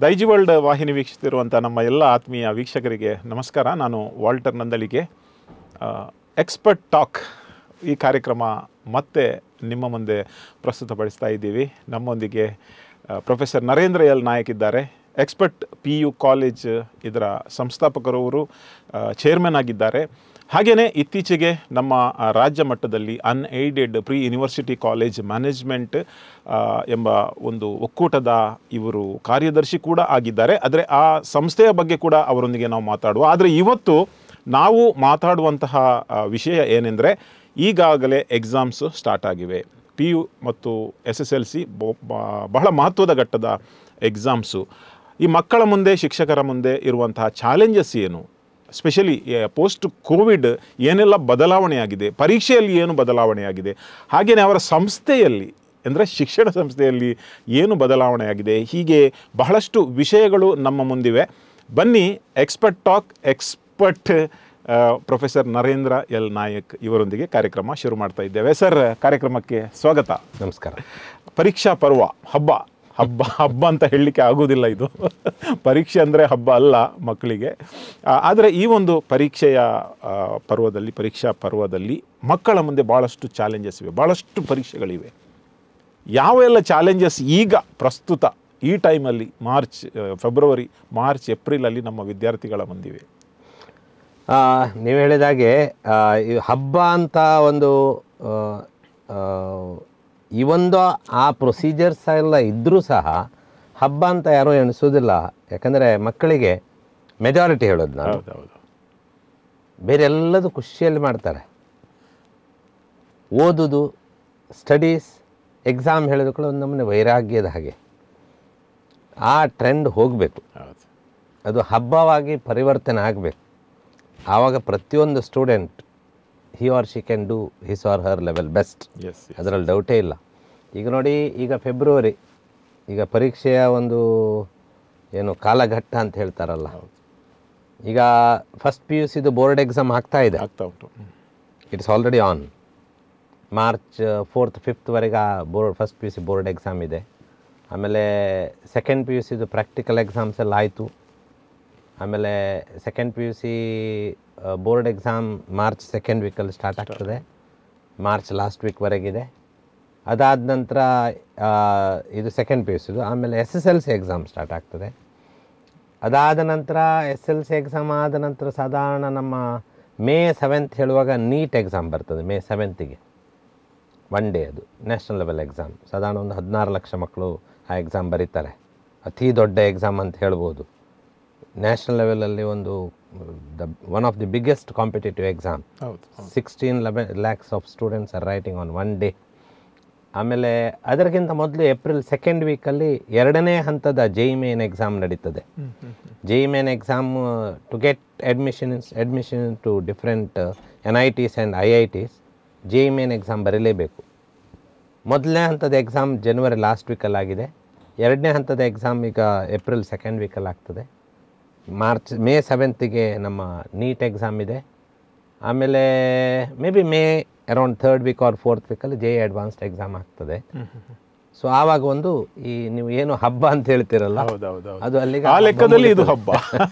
Daiji world ವಾಹಿನಿ ವೀಕ್ಷಿಸ್ತಿರುವಂಥ ನಮ್ಮ ಎಲ್ಲ ಆತ್ಮೀಯ ವೀಕ್ಷಕರಿಗೆ ನಮಸ್ಕಾರ ನಾನು ವಾಲ್ಟರ್ ನಂದಳಿಗೆ ಎಕ್ಸ್ಪರ್ಟ್ ಟಾಕ್ ಈ ಕಾರ್ಯಕ್ರಮ ಮತ್ತೆ ನಿಮ್ಮ ಮುಂದೆ ಪ್ರಸ್ತುತಪಡಿಸ್ತಾ ಇದ್ದೀವಿ ನಮ್ಮೊಂದಿಗೆ ಪ್ರೊಫೆಸರ್ ನರೇಂದ್ರ ಎಲ್ ನಾಯಕ್ ಇದ್ದಾರೆ ಎಕ್ಸ್ಪರ್ಟ್ ಪಿ ಯು ಕಾಲೇಜ್ ಇದರ ಸಂಸ್ಥಾಪಕರವರು ಚೇರ್ಮನ್ ಆಗಿದ್ದಾರೆ ಹಾಗೆಯೇ ಇತ್ತೀಚೆಗೆ ನಮ್ಮ ಆ, ರಾಜ್ಯ ಮಟ್ಟದಲ್ಲಿ unaided pre university college management ಆ, ಎಂಬ ಒಂದು ಒಕ್ಕೂಟದ ಇವರು ಕಾರ್ಯದರ್ಶಿ ಕೂಡ ಆಗಿದ್ದಾರೆ ಆದರೆ ಆ ಸಂಸ್ಥೆಯ ಬಗ್ಗೆ ಕೂಡ ಅವರೊಂದಿಗೆ ನಾವು ಮಾತಾಡುವ ಆದರೆ ಇವತ್ತು ನಾವು ಮಾತಾಡುವಂತಹ ಆ, ವಿಷಯ ಏನೆಂದರೆ ಈಗಾಗಲೇ ಎಕ್ಸಾಮ್ಸ್ ಸ್ಟಾರ್ಟ್ ಆಗಿವೆ ಪಿ ಯು ಮತ್ತು ಎಸ್ ಎಸ್ ಎಲ್ ಸಿ ಬಹಳ ಮಹತ್ವದ ಘಟ್ಟದ ಎಕ್ಸಾಮ್ಸು ಈ ಮಕ್ಕಳ ಮುಂದೆ ಶಿಕ್ಷಕರ ಮುಂದೆ ಇರುವಂತಹ ಚಾಲೆಂಜಸ್ ಏನು ಸ್ಪೆಷಲಿ ಪೋಸ್ಟ್ ಕೋವಿಡ್ ಏನೆಲ್ಲ ಬದಲಾವಣೆಯಾಗಿದೆ ಪರೀಕ್ಷೆಯಲ್ಲಿ ಏನು ಬದಲಾವಣೆಯಾಗಿದೆ ಹಾಗೆಯೇ ಅವರ ಸಂಸ್ಥೆಯಲ್ಲಿ ಅಂದರೆ ಶಿಕ್ಷಣ ಸಂಸ್ಥೆಯಲ್ಲಿ ಏನು ಬದಲಾವಣೆಯಾಗಿದೆ ಹೀಗೆ ಬಹಳಷ್ಟು ವಿಷಯಗಳು ನಮ್ಮ ಮುಂದಿವೆ ಬನ್ನಿ expert talk expert professor Narendra L Nayak ಇವರೊಂದಿಗೆ ಕಾರ್ಯಕ್ರಮ ಶುರು ಮಾಡ್ತಾ ಇದ್ದೇವೆ ಸರ್ ಕಾರ್ಯಕ್ರಮಕ್ಕೆ ಸ್ವಾಗತ ನಮಸ್ಕಾರ ಪರೀಕ್ಷಾ ಪರ್ವ ಹಬ್ಬ ಹಬ್ಬ ಹಬ್ಬ ಅಂತ ಹೇಳಲಿಕ್ಕೆ ಆಗೋದಿಲ್ಲ ಇದು ಪರೀಕ್ಷೆ ಅಂದರೆ ಹಬ್ಬ ಅಲ್ಲ ಮಕ್ಕಳಿಗೆ ಆ, ಆದರೆ ಈ ಒಂದು ಪರೀಕ್ಷೆಯ ಆ, ಪರ್ವದಲ್ಲಿ ಪರೀಕ್ಷಾ ಪರ್ವದಲ್ಲಿ ಮಕ್ಕಳ ಮುಂದೆ ಭಾಳಷ್ಟು ಚಾಲೆಂಜಸ್ ಇವೆ ಭಾಳಷ್ಟು ಪರೀಕ್ಷೆಗಳಿವೆ ಯಾವ ಎಲ್ಲ ಚಾಲೆಂಜಸ್ ಈಗ ಪ್ರಸ್ತುತ ಈ ಟೈಮಲ್ಲಿ ಮಾರ್ಚ್ ಆ, ಫೆಬ್ರವರಿ ಮಾರ್ಚ್ ಏಪ್ರಿಲಲ್ಲಿ ನಮ್ಮ ವಿದ್ಯಾರ್ಥಿಗಳ ಮುಂದಿವೆ ನೀವು ಹೇಳಿದಾಗೆ ಆ, ಈ ಹಬ್ಬ ಅಂತ ಒಂದು ಆ, ಆ, ಈ ಒಂದು ಆ ಪ್ರೊಸೀಜರ್ಸ್ ಎಲ್ಲ ಇದ್ದರೂ ಸಹ ಹಬ್ಬ ಅಂತ ಯಾರೂ ಎಣಿಸೋದಿಲ್ಲ ಯಾಕಂದರೆ ಮಕ್ಕಳಿಗೆ ಮೆಜಾರಿಟಿ ಹೇಳೋದು ನಾನು ಹೌದೌದು ಬೇರೆ ಎಲ್ಲದೂ ಖುಷಿಯಲ್ಲಿ ಮಾಡ್ತಾರೆ ಓದುದು ಸ್ಟಡೀಸ್ ಎಕ್ಸಾಮ್ ಹೇಳಿದ ಕೂಡ ಒಂದು ನಮ್ಮನೆ ವೈರಾಗ್ಯದ ಹಾಗೆ ಆ ಟ್ರೆಂಡ್ ಹೋಗಬೇಕು ಹೌದು ಅದು ಹಬ್ಬವಾಗಿ ಪರಿವರ್ತನೆ ಆಗಬೇಕು ಆವಾಗ ಪ್ರತಿಯೊಂದು student he or she can do his or her level best yes ಅದರಲ್ಲಿ ಡೌಟೇ ಇಲ್ಲ ಈಗ ನೋಡಿ ಈಗ ಫೆಬ್ರವರಿ ಈಗ ಪರೀಕ್ಷೆಯ ಒಂದು ಏನು ಕಾಲಘಟ್ಟ ಅಂತ ಹೇಳ್ತಾರಲ್ಲ ಈಗ ಫಸ್ಟ್ ಪಿ ಯು ಸಿದು ಬೋರ್ಡ್ ಎಕ್ಸಾಮ್ ಆಗ್ತಾ ಇದೆ ಆಗ್ತಾ ಉಂಟು hmm. It's already on March fourth ಫಿಫ್ತ್ವರೆಗೆ ಆ board first P U C board exam ಇದೆ ಆಮೇಲೆ ಸೆಕೆಂಡ್ ಪಿ ಯು ಸಿದು ಪ್ರಾಕ್ಟಿಕಲ್ ಎಕ್ಸಾಮ್ಸ್ ಎಲ್ಲ ಆಯಿತು ಆಮೇಲೆ second P U C board exam March second ವೀಕಲ್ಲಿ ಸ್ಟಾರ್ಟ್ ಆಗ್ತದೆ ಮಾರ್ಚ್ ಲಾಸ್ಟ್ ವೀಕ್ವರೆಗಿದೆ ಅದಾದ ನಂತರ ಆ, ಇದು ಸೆಕೆಂಡ್ ಪಿ ಯು ಸಿದು ಆಮೇಲೆ S S L C exam start ಆಗ್ತದೆ ಅದಾದ ನಂತರ ಎಸ್ ಎಲ್ ಸಿ ಎಕ್ಸಾಮ್ ಆದ ನಂತರ ಸಾಧಾರಣ ನಮ್ಮ ಮೇ ಸೆವೆಂತ್ ಹೇಳುವಾಗ ನೀಟ್ ಎಕ್ಸಾಮ್ ಬರ್ತದೆ ಮೇ ಸೆವೆಂತಿಗೆ ಒನ್ ಡೇ ಅದು ನ್ಯಾಷನಲ್ ಲೆವೆಲ್ ಎಕ್ಸಾಮ್ ಸಾಧಾರಣ ಒಂದು ಹದಿನಾರು ಲಕ್ಷ ಮಕ್ಕಳು ಆ ಎಕ್ಸಾಮ್ ಬರೀತಾರೆ ಅತಿ ದೊಡ್ಡ ಎಕ್ಸಾಮ್ ಅಂತ ಹೇಳ್ಬೋದು ನ್ಯಾಷನಲ್ ಲೆವೆಲಲ್ಲಿ ಒಂದು the one of the biggest competitive exam ಹೌದು sixteen eleven lakhs of students are writing on one day ಆಮೇಲೆ ಅದಕ್ಕಿಂತ ಮೊದಲು ಏಪ್ರಿಲ್ ಸೆಕೆಂಡ್ ವೀಕಲ್ಲಿ ಎರಡನೇ ಹಂತದ ಜೈ ಮೇನ್ ಎಕ್ಸಾಮ್ ನಡೀತದೆ JEE main exam to get admissions admission to different N I Ts and I I Ts JEE main exam ಬರೀಲೇಬೇಕು ಮೊದಲನೇ ಹಂತದ ಎಕ್ಸಾಮ್ ಜನವರಿ ಲಾಸ್ಟ್ ವೀಕಲ್ಲಿ ಆಗಿದೆ ಎರಡನೇ ಹಂತದ ಎಕ್ಸಾಮ್ ಈಗ ಏಪ್ರಿಲ್ ಸೆಕೆಂಡ್ ವೀಕಲ್ಲಿ ಆಗ್ತದೆ ಮಾರ್ಚ್ ಮೇ ಸೆವೆಂತಿಗೆ ನಮ್ಮ ನೀಟ್ ಎಕ್ಸಾಮ್ ಇದೆ ಆಮೇಲೆ maybe May around third week or fourth ವೀಕಲ್ಲಿ ಜೆ ಅಡ್ವಾನ್ಸ್ಡ್ ಎಕ್ಸಾಮ್ ಆಗ್ತದೆ ಸೊ ಆವಾಗ ಒಂದು ಈ ನೀವು ಏನು ಹಬ್ಬ ಅಂತ ಹೇಳ್ತೀರಲ್ಲ ಹೌದೌದು ಅದು ಅಲ್ಲಿಗೆ ಆ ಲೆಕ್ಕದಲ್ಲಿ ಇದು ಹಬ್ಬ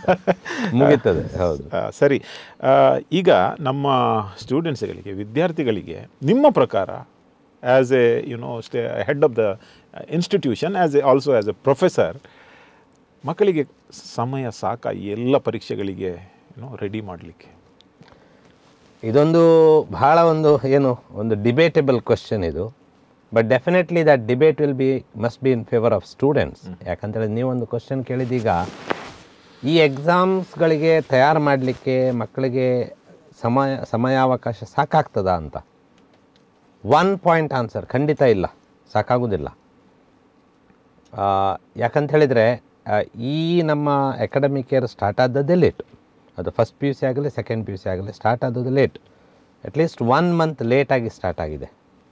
ಮುಗೀತದೆ ಹೌದು ಆ, ಸರಿ ಆ, ಈಗ ನಮ್ಮ ಸ್ಟೂಡೆಂಟ್ಸ್ಗಳಿಗೆ ವಿದ್ಯಾರ್ಥಿಗಳಿಗೆ ನಿಮ್ಮ ಪ್ರಕಾರ as a you know stay head of the institution as a also as a professor ಮಕ್ಕಳಿಗೆ ಸಮಯ ಸಾಕ ಈ ಎಲ್ಲ ಪರೀಕ್ಷೆಗಳಿಗೆ ಯುನೋ ರೆಡಿ ಮಾಡಲಿಕ್ಕೆ ಇದೊಂದು ಬಹಳ ಒಂದು ಏನು ಒಂದು ಡಿಬೇಟೇಬಲ್ ಕ್ವಶನ್ ಇದು but definitely that debate will be must be in favour of students ಯಾಕಂತೇಳಿ ನೀವೊಂದು ಕ್ವಶನ್ ಕೇಳಿದೀಗ ಈ ಎಕ್ಸಾಮ್ಸ್ಗಳಿಗೆ ತಯಾರು ಮಾಡಲಿಕ್ಕೆ ಮಕ್ಕಳಿಗೆ ಸಮಯ ಸಮಯಾವಕಾಶ ಸಾಕಾಗ್ತದ ಅಂತ ಒನ್ ಪಾಯಿಂಟ್ ಆನ್ಸರ್ ಖಂಡಿತ ಇಲ್ಲ ಸಾಕಾಗೋದಿಲ್ಲ ಆ, ಯಾಕಂತ ಹೇಳಿದರೆ ಈ ನಮ್ಮ ಅಕಾಡೆಮಿಕ್ ಇಯರ್ ಸ್ಟಾರ್ಟ್ ಆದದ್ದೇ ಲೇಟ್ ಅದು ಫಸ್ಟ್ ಪಿ ಯು ಸಿ ಆಗಲಿ ಸೆಕೆಂಡ್ ಪಿ ಯು ಸಿ ಆಗಲಿ ಸ್ಟಾರ್ಟ್ ಆದದ್ದು ಲೇಟ್ ಅಟ್ಲೀಸ್ಟ್ ಒನ್ ಮಂತ್ ಲೇಟಾಗಿ ಸ್ಟಾರ್ಟ್ ಆಗಿದೆ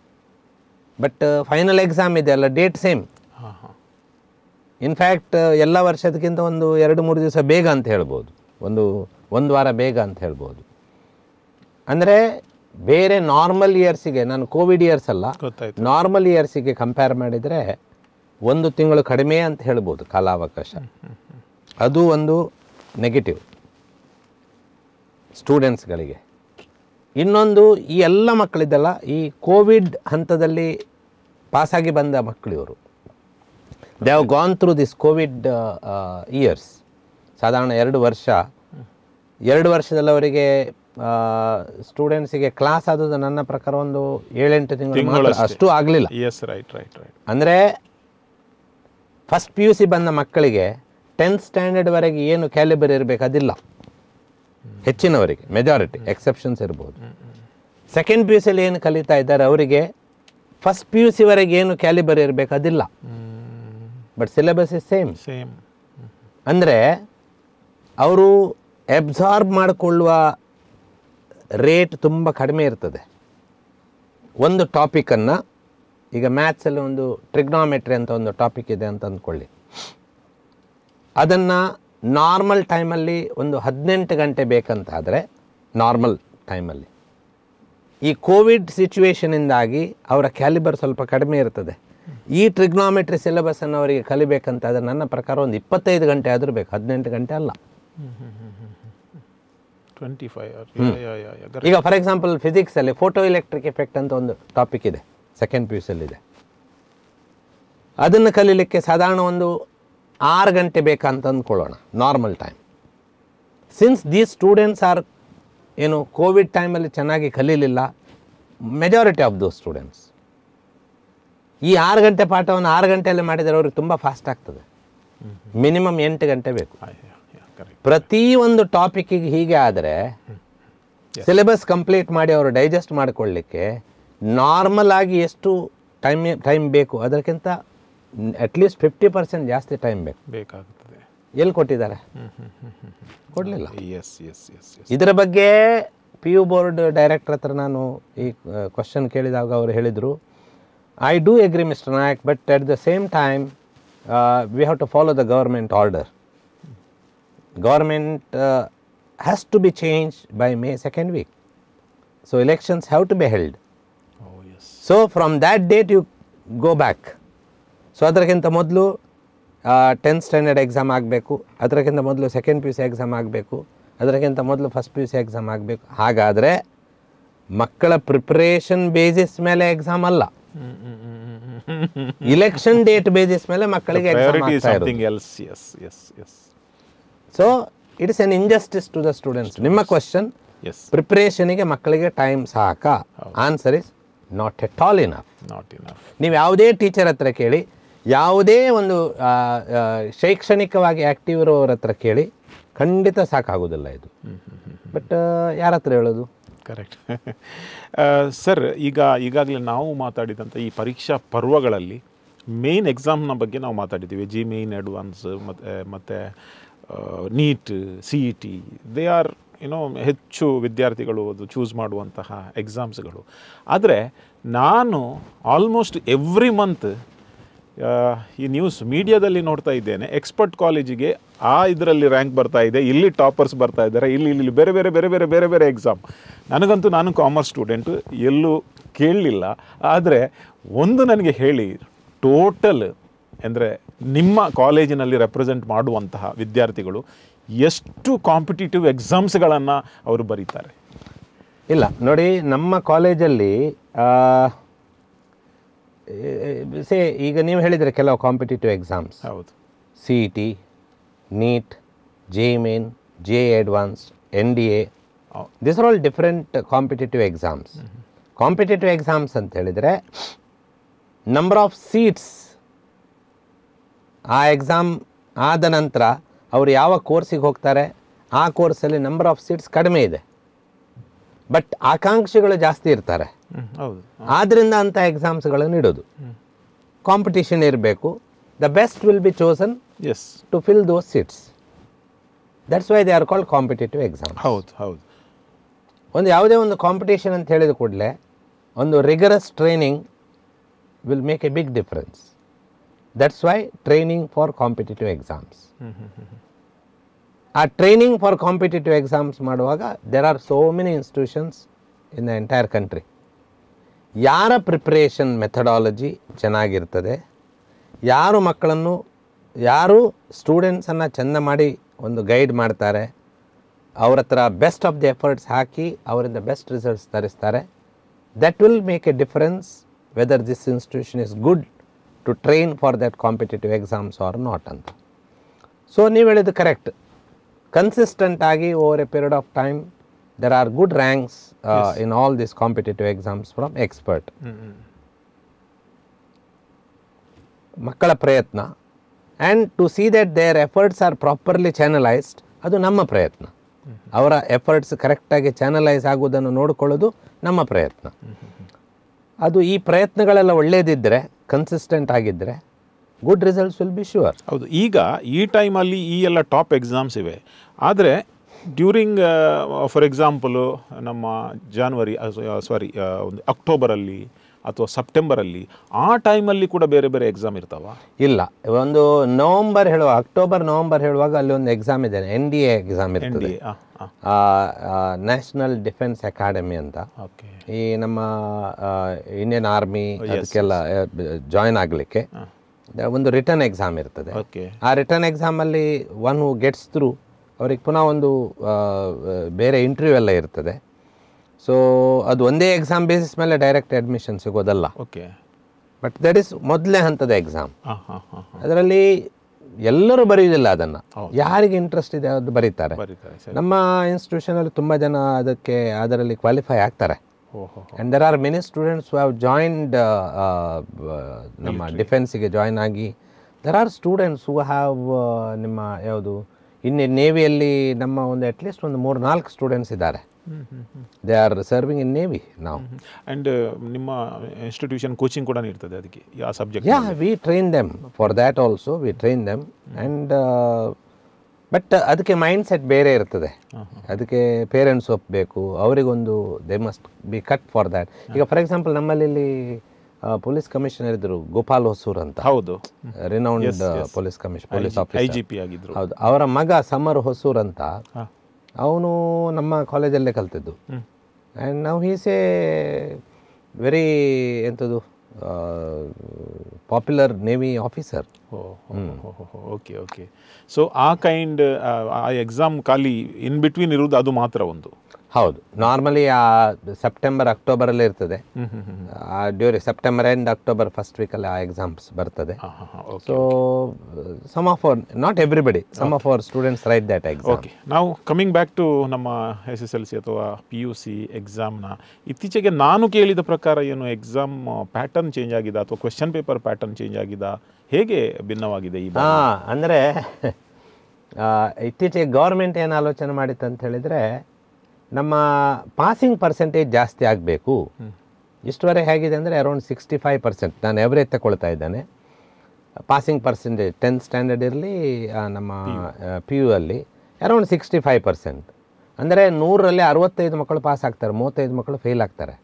ಬಟ್ ಫೈನಲ್ ಎಕ್ಸಾಮ್ ಇದೆ ಅಲ್ಲ ಡೇಟ್ ಸೇಮ್ ಹಾಂ ಹಾಂ ಇನ್ಫ್ಯಾಕ್ಟ್ ಎಲ್ಲ ವರ್ಷದಕ್ಕಿಂತ ಒಂದು ಎರಡು ಮೂರು ದಿವಸ ಬೇಗ ಅಂತ ಹೇಳ್ಬೋದು ಒಂದು ಒಂದು ವಾರ ಬೇಗ ಅಂತ ಹೇಳ್ಬೋದು ಅಂದರೆ ಬೇರೆ ನಾರ್ಮಲ್ ಇಯರ್ಸಿಗೆ ನಾನು ಕೋವಿಡ್ ಇಯರ್ಸ್ ಅಲ್ಲ ಗೊತ್ತಾಯ್ತು ನಾರ್ಮಲ್ ಇಯರ್ಸಿಗೆ ಕಂಪೇರ್ ಮಾಡಿದರೆ ಒಂದು ತಿಂಗಳು ಕಡಿಮೆ ಅಂತ ಹೇಳ್ಬೋದು ಕಾಲಾವಕಾಶ ಅದು ಒಂದು ನೆಗೆಟಿವ್ ಸ್ಟೂಡೆಂಟ್ಸ್ಗಳಿಗೆ ಇನ್ನೊಂದು ಈ ಎಲ್ಲ ಮಕ್ಕಳಿದ್ದಲ್ಲ ಈ ಕೋವಿಡ್ ಹಂತದಲ್ಲಿ ಪಾಸಾಗಿ ಬಂದ ಮಕ್ಕಳು ಇವರು they have gone through this covid years ಸಾಧಾರಣ ಎರಡು ವರ್ಷ ಎರಡು ವರ್ಷದಲ್ಲಿ ಅವರಿಗೆ ಸ್ಟೂಡೆಂಟ್ಸಿಗೆ ಕ್ಲಾಸ್ ಆದದ್ದು ನನ್ನ ಪ್ರಕಾರ ಒಂದು ಏಳೆಂಟು ತಿಂಗಳು ಮಾತ್ರ. ಅಷ್ಟು ಆಗಲಿಲ್ಲ ಎಸ್ ರೈಟ್ ರೈಟ್ ರೈಟ್ ಅಂದರೆ ಫಸ್ಟ್ ಪಿ ಯು ಸಿ ಬಂದ ಮಕ್ಕಳಿಗೆ ಟೆಂತ್ ಸ್ಟ್ಯಾಂಡರ್ಡ್ವರೆಗೆ ಏನು ಕ್ಯಾಲಿಬರ್ ಇರಬೇಕು ಅದಿಲ್ಲ ಹೆಚ್ಚಿನವರಿಗೆ ಮೆಜಾರಿಟಿ ಎಕ್ಸೆಪ್ಷನ್ಸ್ ಇರ್ಬೋದು ಸೆಕೆಂಡ್ ಪಿ ಯು ಸಿಯಲ್ಲಿ ಏನು ಕಲಿತಾ ಇದ್ದಾರೆ ಅವರಿಗೆ ಫಸ್ಟ್ ಪಿ ಯು ಸಿವರೆಗೆ ಏನು ಕ್ಯಾಲಿಬರ್ ಇರಬೇಕು ಅದಿಲ್ಲ but syllabus is same same ಅಂದರೆ ಅವರು ಅಬ್ಸಾರ್ಬ್ ಮಾಡಿಕೊಳ್ಳುವ ರೇಟ್ ತುಂಬ ಕಡಿಮೆ ಇರ್ತದೆ ಒಂದು ಟಾಪಿಕನ್ನು ಈಗ ಮ್ಯಾಥ್ಸಲ್ಲಿ ಒಂದು ಟ್ರಿಗ್ನಾಮೆಟ್ರಿ ಅಂತ ಒಂದು ಟಾಪಿಕ್ ಇದೆ ಅಂತ ಅಂದ್ಕೊಳ್ಳಿ ಅದನ್ನು ನಾರ್ಮಲ್ ಟೈಮಲ್ಲಿ ಒಂದು ಹದಿನೆಂಟು ಗಂಟೆ ಬೇಕಂತಾದರೆ ನಾರ್ಮಲ್ ಟೈಮಲ್ಲಿ ಈ ಕೋವಿಡ್ ಸಿಚುವೇಶನಿಂದಾಗಿ ಅವರ ಕ್ಯಾಲಿಬರ್ ಸ್ವಲ್ಪ ಕಡಿಮೆ ಇರ್ತದೆ ಈ ಟ್ರಿಗ್ನಾಮೆಟ್ರಿ ಸಿಲೆಬಸ್ಸನ್ನು ಅವರಿಗೆ ಕಲಿಬೇಕಂತಾದರೆ ನನ್ನ ಪ್ರಕಾರ ಒಂದು ಇಪ್ಪತ್ತೈದು ಗಂಟೆ ಆದರೂ ಬೇಕು ಹದಿನೆಂಟು ಗಂಟೆ ಅಲ್ಲ ಟ್ವೆಂಟಿ ಫೈವ್ ಈಗ ಫಾರ್ ಎಕ್ಸಾಂಪಲ್ ಫಿಸಿಕ್ಸಲ್ಲಿ ಫೋಟೋ ಎಲೆಕ್ಟ್ರಿಕ್ ಎಫೆಕ್ಟ್ ಅಂತ ಒಂದು ಟಾಪಿಕ್ ಇದೆ ಸೆಕೆಂಡ್ ಪಿ ಯು ಇದೆ ಅದನ್ನು ಕಲೀಲಿಕ್ಕೆ ಸಾಧಾರಣ ಒಂದು ಆರು ಗಂಟೆ ಬೇಕಂತ ಅಂದ್ಕೊಳ್ಳೋಣ normal time since these students are ಏನು ಕೋವಿಡ್ ಟೈಮಲ್ಲಿ ಚೆನ್ನಾಗಿ ಕಲೀಲಿಲ್ಲ ಮೆಜಾರಿಟಿ ಆಫ್ ದೋಸ್ ಸ್ಟೂಡೆಂಟ್ಸ್ ಈ ಆರು ಗಂಟೆ ಪಾಠವನ್ನು ಆರು ಗಂಟೆಯಲ್ಲಿ ಮಾಡಿದರೆ ಅವ್ರಿಗೆ ತುಂಬ ಫಾಸ್ಟ್ ಆಗ್ತದೆ ಮಿನಿಮಮ್ ಎಂಟು ಗಂಟೆ ಬೇಕು ಕರೆಕ್ಟ್ ಪ್ರತಿಯೊಂದು ಟಾಪಿಕ್ಕಿಗೆ ಹೀಗೆ ಆದರೆ ಸಿಲೆಬಸ್ ಕಂಪ್ಲೀಟ್ ಮಾಡಿ ಅವರು ಡೈಜೆಸ್ಟ್ ಮಾಡಿಕೊಳ್ಳಿಕ್ಕೆ ನಾರ್ಮಲ್ ಆಗಿ ಎಷ್ಟು ಟೈಮ್ ಟೈಮ್ ಬೇಕು ಅದಕ್ಕಿಂತ ಅಟ್ಲೀಸ್ಟ್ ಫಿಫ್ಟಿ ಪರ್ಸೆಂಟ್ ಜಾಸ್ತಿ ಟೈಮ್ ಬೇಕು ಬೇಕಾಗುತ್ತದೆ ಎಲ್ಲಿ ಕೊಟ್ಟಿದ್ದಾರೆ ಕೊಡಲಿಲ್ಲ ಎಸ್ ಎಸ್ ಎಸ್ ಎಸ್ ಇದರ ಬಗ್ಗೆ ಪಿ ಯು ಬೋರ್ಡ್ ಡೈರೆಕ್ಟರ್ ಹತ್ರ ನಾನು ಈ ಕ್ವಶನ್ ಕೇಳಿದಾಗ ಅವರು ಹೇಳಿದರು I do agree mister Nayak but at the same time we have to follow the government order government uh, has to be changed by May second week. So elections have to be held. Oh yes So from that date you go back. So ಅದಕ್ಕಿಂತ ಮೊದಲು tenth standard exam ಆಗಬೇಕು ಅದಕ್ಕಿಂತ ಮೊದಲು second P U C exam ಆಗಬೇಕು ಅದಕ್ಕಿಂತ ಮೊದಲು first P U C exam ಆಗಬೇಕು ಹಾಗಾದರೆ ಮಕ್ಕಳ ಪ್ರಿಪ್ರೇಷನ್ ಬೇಸಿಸ್ ಮೇಲೆ ಎಕ್ಸಾಮ್ ಅಲ್ಲ ಇಲೆಕ್ಷನ್ ಡೇಟ್ ಬೇಸಿಸ್ ಮೇಲೆ ಮಕ್ಕಳಿಗೆ ಎಕ್ಸಾಮ್ ಪ್ರಯಾರಿಟಿ ಆಗ್ತಾ ಇರೋದು something else yes yes yes so it is an injustice to the students ನಿಮ್ಮ ಕ್ವಶನ್ ಎಸ್ ಪ್ರಿಪ್ರೇಷನಿಗೆ ಮಕ್ಕಳಿಗೆ ಟೈಮ್ ಸಾಕ answer is not at all enough not enough ನೀವು ಯಾವುದೇ ಟೀಚರ್ ಹತ್ರ ಕೇಳಿ ಯಾವುದೇ ಒಂದು ಆ, ಆ, ಶೈಕ್ಷಣಿಕವಾಗಿ ಆ್ಯಕ್ಟಿವ್ ಇರೋರ ಹತ್ರ ಕೇಳಿ ಖಂಡಿತ ಸಾಕಾಗೋದಿಲ್ಲ ಇದು ಬಟ್ ಯಾರ ಹತ್ರ ಹೇಳೋದು ಕರೆಕ್ಟ್ ಸರ್ ಈಗ ಈಗಾಗಲೇ ನಾವು ಮಾತಾಡಿದಂಥ ಈ ಪರೀಕ್ಷಾ ಪರ್ವಗಳಲ್ಲಿ ಮೇನ್ ಎಕ್ಸಾಮ್ನ ಬಗ್ಗೆ ನಾವು ಮಾತಾಡಿದ್ದೀವಿ ಜಿ ಮೇನ್ ಅಡ್ವಾನ್ಸ್ ಮತ್ತು ಮತ್ತು NEET C E T they are ಏನೋ ಹೆಚ್ಚು ವಿದ್ಯಾರ್ಥಿಗಳು ಅದು ಚೂಸ್ ಮಾಡುವಂತಹ ಎಕ್ಸಾಮ್ಸ್ಗಳು ಆದರೆ ನಾನು ಆಲ್ಮೋಸ್ಟ್ ಎವ್ರಿ ಮಂತ್ ಈ ನ್ಯೂಸ್ ಮೀಡಿಯಾದಲ್ಲಿ ನೋಡ್ತಾ ಇದ್ದೇನೆ ಎಕ್ಸ್ಪರ್ಟ್ ಕಾಲೇಜಿಗೆ ಆ ಇದರಲ್ಲಿ ರ್ಯಾಂಕ್ ಬರ್ತಾ ಇದೆ ಇಲ್ಲಿ ಟಾಪರ್ಸ್ ಬರ್ತಾ ಇದ್ದಾರೆ ಇಲ್ಲಿ ಇಲ್ಲಿ ಬೇರೆ ಬೇರೆ ಬೇರೆ ಬೇರೆ ಬೇರೆ ಬೇರೆ ಎಕ್ಸಾಮ್ ನನಗಂತೂ ನಾನು ಕಾಮರ್ಸ್ ಸ್ಟೂಡೆಂಟು ಎಲ್ಲೂ ಕೇಳಲಿಲ್ಲ ಆದರೆ ಒಂದು ನನಗೆ ಹೇಳಿ ಟೋಟಲ್ ಅಂದರೆ ನಿಮ್ಮ ಕಾಲೇಜಿನಲ್ಲಿ ರೆಪ್ರೆಸೆಂಟ್ ಮಾಡುವಂತಹ ವಿದ್ಯಾರ್ಥಿಗಳು ಎಷ್ಟು ಕಾಂಪಿಟೇಟಿವ್ ಎಕ್ಸಾಮ್ಸ್ಗಳನ್ನು ಅವರು ಬರೀತಾರೆ ಇಲ್ಲ ನೋಡಿ ನಮ್ಮ ಕಾಲೇಜಲ್ಲಿ ಸೇ ಈಗ ನೀವು ಹೇಳಿದರೆ ಕೆಲವು ಕಾಂಪಿಟೇಟಿವ್ ಎಕ್ಸಾಮ್ಸ್ ಹೌದು C E T NEET JEE main JEE advance N D A how- this are all different competitive exams competitive exams ಅಂತ ಹೇಳಿದರೆ ನಂಬರ್ ಆಫ್ ಸೀಟ್ಸ್ ಆ ಎಕ್ಸಾಮ್ ಆದ ನಂತರ ಅವರು ಯಾವ ಕೋರ್ಸಿಗೆ ಹೋಗ್ತಾರೆ ಆ ಕೋರ್ಸಲ್ಲಿ ನಂಬರ್ ಆಫ್ ಸೀಟ್ಸ್ ಕಡಿಮೆ ಇದೆ ಬಟ್ ಆಕಾಂಕ್ಷಿಗಳು ಜಾಸ್ತಿ ಇರ್ತಾರೆ ಹ್ಮ್, ಹೌದು ಆದ್ದರಿಂದ ಅಂಥ ಎಕ್ಸಾಮ್ಸ್ಗಳನ್ನು ಇಡೋದು ಕಾಂಪಿಟಿಷನ್ ಇರಬೇಕು the best will be chosen as to fill those seats that's why they are called competitive exam ಹೌದು ಹೌದು ಒಂದು ಯಾವುದೇ ಒಂದು ಕಾಂಪಿಟೇಷನ್ ಅಂತ ಹೇಳಿದ ಕೂಡಲೇ ಒಂದು rigorous training will make a big difference that's why training for competitive exams ಆ ಟ್ರೈನಿಂಗ್ ಫಾರ್ ಕಾಂಪಿಟೇಟಿವ್ ಎಕ್ಸಾಮ್ಸ್ ಮಾಡುವಾಗ there are so many institutions in the entire country ಯಾರ ಪ್ರಿಪ್ರೇಷನ್ ಮೆಥಡಾಲಜಿ ಚೆನ್ನಾಗಿರ್ತದೆ ಯಾರು ಮಕ್ಕಳನ್ನು ಯಾರು ಸ್ಟೂಡೆಂಟ್ಸನ್ನು ಚೆಂದ ಮಾಡಿ ಒಂದು ಗೈಡ್ ಮಾಡ್ತಾರೆ ಅವ್ರ ಹತ್ರ ಬೆಸ್ಟ್ ಆಫ್ ದಿ ಎಫರ್ಟ್ಸ್ ಹಾಕಿ ಅವರಿಂದ ಬೆಸ್ಟ್ ರಿಸಲ್ಟ್ಸ್ ತರಿಸ್ತಾರೆ that will make a difference whether this institution is good to train for that competitive exams are not ಅಂತ ಸೊ ನೀವು ಹೇಳಿದ್ದು ಕರೆಕ್ಟ್ ಕನ್ಸಿಸ್ಟೆಂಟ್ ಆಗಿ over a period of time there are good ranks in all this competitive exams from expert ಮಕ್ಕಳ ಪ್ರಯತ್ನ and to see that their efforts are properly channelised ಅದು ನಮ್ಮ ಪ್ರಯತ್ನ ಅವರ ಎಫರ್ಟ್ಸ್ ಕರೆಕ್ಟಾಗಿ ಚಾನಲೈಸ್ ಆಗುವುದನ್ನು ನೋಡಿಕೊಳ್ಳೋದು ನಮ್ಮ ಪ್ರಯತ್ನ ಅದು ಈ ಪ್ರಯತ್ನಗಳೆಲ್ಲ ಒಳ್ಳೆಯದಿದ್ದರೆ ಕನ್ಸಿಸ್ಟೆಂಟ್ ಆಗಿದ್ದರೆ good results will be sure ಹೌದು ಈಗ ಈ ಟೈಮಲ್ಲಿ ಈ ಎಲ್ಲ ಟಾಪ್ ಎಕ್ಸಾಮ್ಸ್ ಇವೆ ಆದರೆ ಡ್ಯೂರಿಂಗ್ ಫಾರ್ ಎಕ್ಸಾಂಪಲು ನಮ್ಮ ಜಾನ್ವರಿ ಸಾರಿ ಒಂದು ಅಕ್ಟೋಬರಲ್ಲಿ ಅಥವಾ ಸೆಪ್ಟೆಂಬರಲ್ಲಿ ಆ ಟೈಮಲ್ಲಿ ಕೂಡ ಬೇರೆ ಬೇರೆ ಎಕ್ಸಾಮ್ ಇರ್ತಾವ ಇಲ್ಲ ಒಂದು ನವಂಬರ್ ಹೇಳುವ ಅಕ್ಟೋಬರ್ ನವಂಬರ್ ಹೇಳುವಾಗ ಅಲ್ಲಿ ಒಂದು ಎಕ್ಸಾಮ್ ಇದೆ N D A exam N ಇರ್ತದೆ ಡಿ ಹಾಂ ಹಾಂ ನ್ಯಾಷನಲ್ ಡಿಫೆನ್ಸ್ ಅಕಾಡೆಮಿ ಅಂತ ಓಕೆ ಈ ನಮ್ಮ ಇಂಡಿಯನ್ ಆರ್ಮಿ ಅದಕ್ಕೆಲ್ಲ ಜಾಯಿನ್ ಆಗಲಿಕ್ಕೆ ಒಂದು ರಿಟರ್ನ್ ಎಕ್ಸಾಮ್ ಇರ್ತದೆ ಓಕೆ ಆ ರಿಟರ್ನ್ ಎಕ್ಸಾಮಲ್ಲಿ ಒನ್ ಹೂ ಗೆಟ್ಸ್ ಥ್ರೂ ಅವ್ರಿಗೆ ಪುನಃ ಒಂದು ಆ, ಬೇರೆ ಇಂಟರ್ವ್ಯೂ ಎಲ್ಲ ಇರ್ತದೆ ಸೊ ಅದು ಒಂದೇ ಎಕ್ಸಾಮ್ ಬೇಸಿಸ್ ಮೇಲೆ ಡೈರೆಕ್ಟ್ ಅಡ್ಮಿಷನ್ ಸಿಗೋದಲ್ಲ ಓಕೆ ಬಟ್ ದಟ್ ಇಸ್ ಮೊದಲನೇ ಹಂತದ ಎಕ್ಸಾಮ್ ಹಾಂ ಹಾಂ ಹಾಂ ಅದರಲ್ಲಿ ಎಲ್ಲರೂ ಬರೆಯುವುದಿಲ್ಲ ಅದನ್ನು ಯಾರಿಗೆ ಇಂಟ್ರೆಸ್ಟ್ ಇದೆ ಅದು ಬರೀತಾರೆ ಬರೀತಾರೆ ಸರಿ ನಮ್ಮ ಇನ್ಸ್ಟಿಟ್ಯೂಷನಲ್ಲಿ ತುಂಬ ಜನ ಅದಕ್ಕೆ ಅದರಲ್ಲಿ ಕ್ವಾಲಿಫೈ ಆಗ್ತಾರೆ ಓಹೋ and there are many students have joined ನಮ್ಮ ಡಿಫೆನ್ಸಿಗೆ ಜಾಯ್ನ್ ಆಗಿ there are students who have ನಿಮ್ಮ ಯಾವುದು ಇನ್ನು ನೇವಿಯಲ್ಲಿ ನಮ್ಮ ಒಂದು ಅಟ್ಲೀಸ್ಟ್ ಒಂದು ಮೂರು ನಾಲ್ಕು ಸ್ಟೂಡೆಂಟ್ಸ್ ಇದ್ದಾರೆ they are serving in navy ನಾವು ಆ್ಯಂಡ್ ನಿಮ್ಮ ಇನ್ಸ್ಟಿಟ್ಯೂಷನ್ ಕೋಚಿಂಗ್ ಕೂಡ ನೀಡ್ತದೆ ಅದಕ್ಕೆ ಯಾವ ಸಬ್ಜೆಕ್ಟ್ ಯಾ we train them for that also we train them and but ಅದಕ್ಕೆ ಮೈಂಡ್ ಸೆಟ್ ಬೇರೆ ಇರ್ತದೆ ಅದಕ್ಕೆ ಪೇರೆಂಟ್ಸ್ ಒಪ್ಪಬೇಕು ಅವರಿಗೊಂದು they must be cut for that ಈಗ ಫಾರ್ ಎಕ್ಸಾಂಪಲ್ ನಮ್ಮಲ್ಲಿ ಇಲ್ಲಿ ಪೊಲೀಸ್ ಕಮಿಷನರ್ ಇದ್ದರು ಗೋಪಾಲ್ ಹೊಸೂರ್ ಅಂತ ಹೌದು renowned police commission police I officer G P ಆಗಿದ್ರು ಹೌದು ಅವರ ಮಗ ಸಮರ್ ಹೊಸೂರ್ ಅಂತ ಹಾಂ ಅವನು ನಮ್ಮ ಕಾಲೇಜಲ್ಲೇ ಕಲ್ತಿದ್ದು ಹ್ಮ್. ಆ್ಯಂಡ್ ನಾವು ಹೀಸ್ ಎ ವೆರಿ ಎಂಥದ್ದು popular navy officer okay okay so ಆ ಕೈಂಡ್ ಆ ಎಕ್ಸಾಮ್ ಖಾಲಿ ಇನ್ ಬಿಟ್ವೀನ್ ಇರುವುದು ಅದು ಮಾತ್ರ ಒಂದು ಹೌದು ನಾರ್ಮಲಿ ಆ ಸೆಪ್ಟೆಂಬರ್ ಅಕ್ಟೋಬರಲ್ಲೇ ಇರ್ತದೆ ಹ್ಮ್ ಹ್ಮ್ ಹ್ಮ್ during September and October first ವೀಕಲ್ಲಿ ಆ ಎಕ್ಸಾಮ್ಸ್ ಬರ್ತದೆ ಹಾಂ ಹಾಂ ಹಾಂ okay so some of our not everybody some of our students write that exam okay ನಾವು ಕಮಿಂಗ್ ಬ್ಯಾಕ್ ಟು ನಮ್ಮ ಎಸ್ ಎಸ್ ಎಲ್ ಸಿ ಅಥವಾ ಪಿ ಯು ಸಿ ಎಕ್ಸಾಮ್ನ ಇತ್ತೀಚೆಗೆ ನಾನು ಕೇಳಿದ ಪ್ರಕಾರ ಏನು ಎಕ್ಸಾಮ್ ಪ್ಯಾಟರ್ನ್ ಚೇಂಜ್ ಆಗಿದೆ ಅಥವಾ ಕ್ವೆಶನ್ ಪೇಪರ್ ಪ್ಯಾಟರ್ನ್ ಚೇಂಜ್ ಆಗಿದೆ ಹೇಗೆ ಭಿನ್ನವಾಗಿದೆ ಈ ಬಾರಿ? ಹಾಂ ಅಂದರೆ ಇತ್ತೀಚೆಗೆ ಗೌರ್ಮೆಂಟ್ ಏನು ಆಲೋಚನೆ ಮಾಡಿತ್ತು ಅಂತ ಹೇಳಿದರೆ ನಮ್ಮ ಪಾಸಿಂಗ್ ಪರ್ಸೆಂಟೇಜ್ ಜಾಸ್ತಿ ಆಗಬೇಕು ಇಷ್ಟುವರೆ ಹೇಗಿದೆ ಅಂದರೆ ಅರೌಂಡ್ ಸಿಕ್ಸ್ಟಿ ಫೈವ್ ಪರ್ಸೆಂಟ್ ನಾನು ಎವರೇಜ್ ತಗೊಳ್ತಾ ಇದ್ದೇನೆ ಪಾಸಿಂಗ್ ಪರ್ಸೆಂಟೇಜ್ ಟೆಂತ್ ಸ್ಟ್ಯಾಂಡರ್ಡ್ ಇರಲಿ ನಮ್ಮ ಪಿ ಯು ಅಲ್ಲಿ ಅರೌಂಡ್ ಸಿಕ್ಸ್ಟಿ ಫೈವ್ ಪರ್ಸೆಂಟ್ ಅಂದರೆ ನೂರರಲ್ಲಿ ಅರವತ್ತೈದು ಮಕ್ಕಳು ಪಾಸ್ ಆಗ್ತಾರೆ ಮೂವತ್ತೈದು ಮಕ್ಕಳು ಫೇಲ್ ಆಗ್ತಾರೆ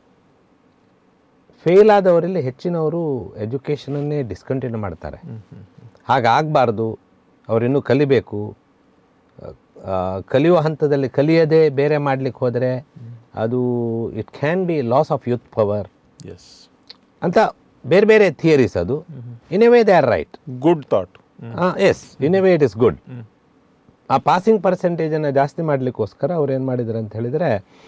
ಫೇಲ್ ಆದವರಲ್ಲಿ ಹೆಚ್ಚಿನವರು ಎಜುಕೇಷನನ್ನೇ ಡಿಸ್ಕಂಟಿನ್ಯೂ ಮಾಡ್ತಾರೆ ಹಾಗಾಗಬಾರ್ದು ಅವರಿನ್ನೂ ಕಲಿಬೇಕು ಆ, ಕಲಿಯುವ ಹಂತದಲ್ಲಿ ಕಲಿಯದೆ ಬೇರೆ ಮಾಡಲಿಕ್ಕೆ ಹೋದರೆ ಅದು it can be loss of youth power yes ಅಂತ ಬೇರೆ ಬೇರೆ ಥಿಯರೀಸ್ ಅದು in a way they are right good thought yes in a way it is good ಆ ಪಾಸಿಂಗ್ ಪರ್ಸೆಂಟೇಜನ್ನು ಜಾಸ್ತಿ ಮಾಡಲಿಕ್ಕೋಸ್ಕರ ಅವ್ರು ಏನು ಮಾಡಿದ್ರು ಅಂತ ಹೇಳಿದರೆ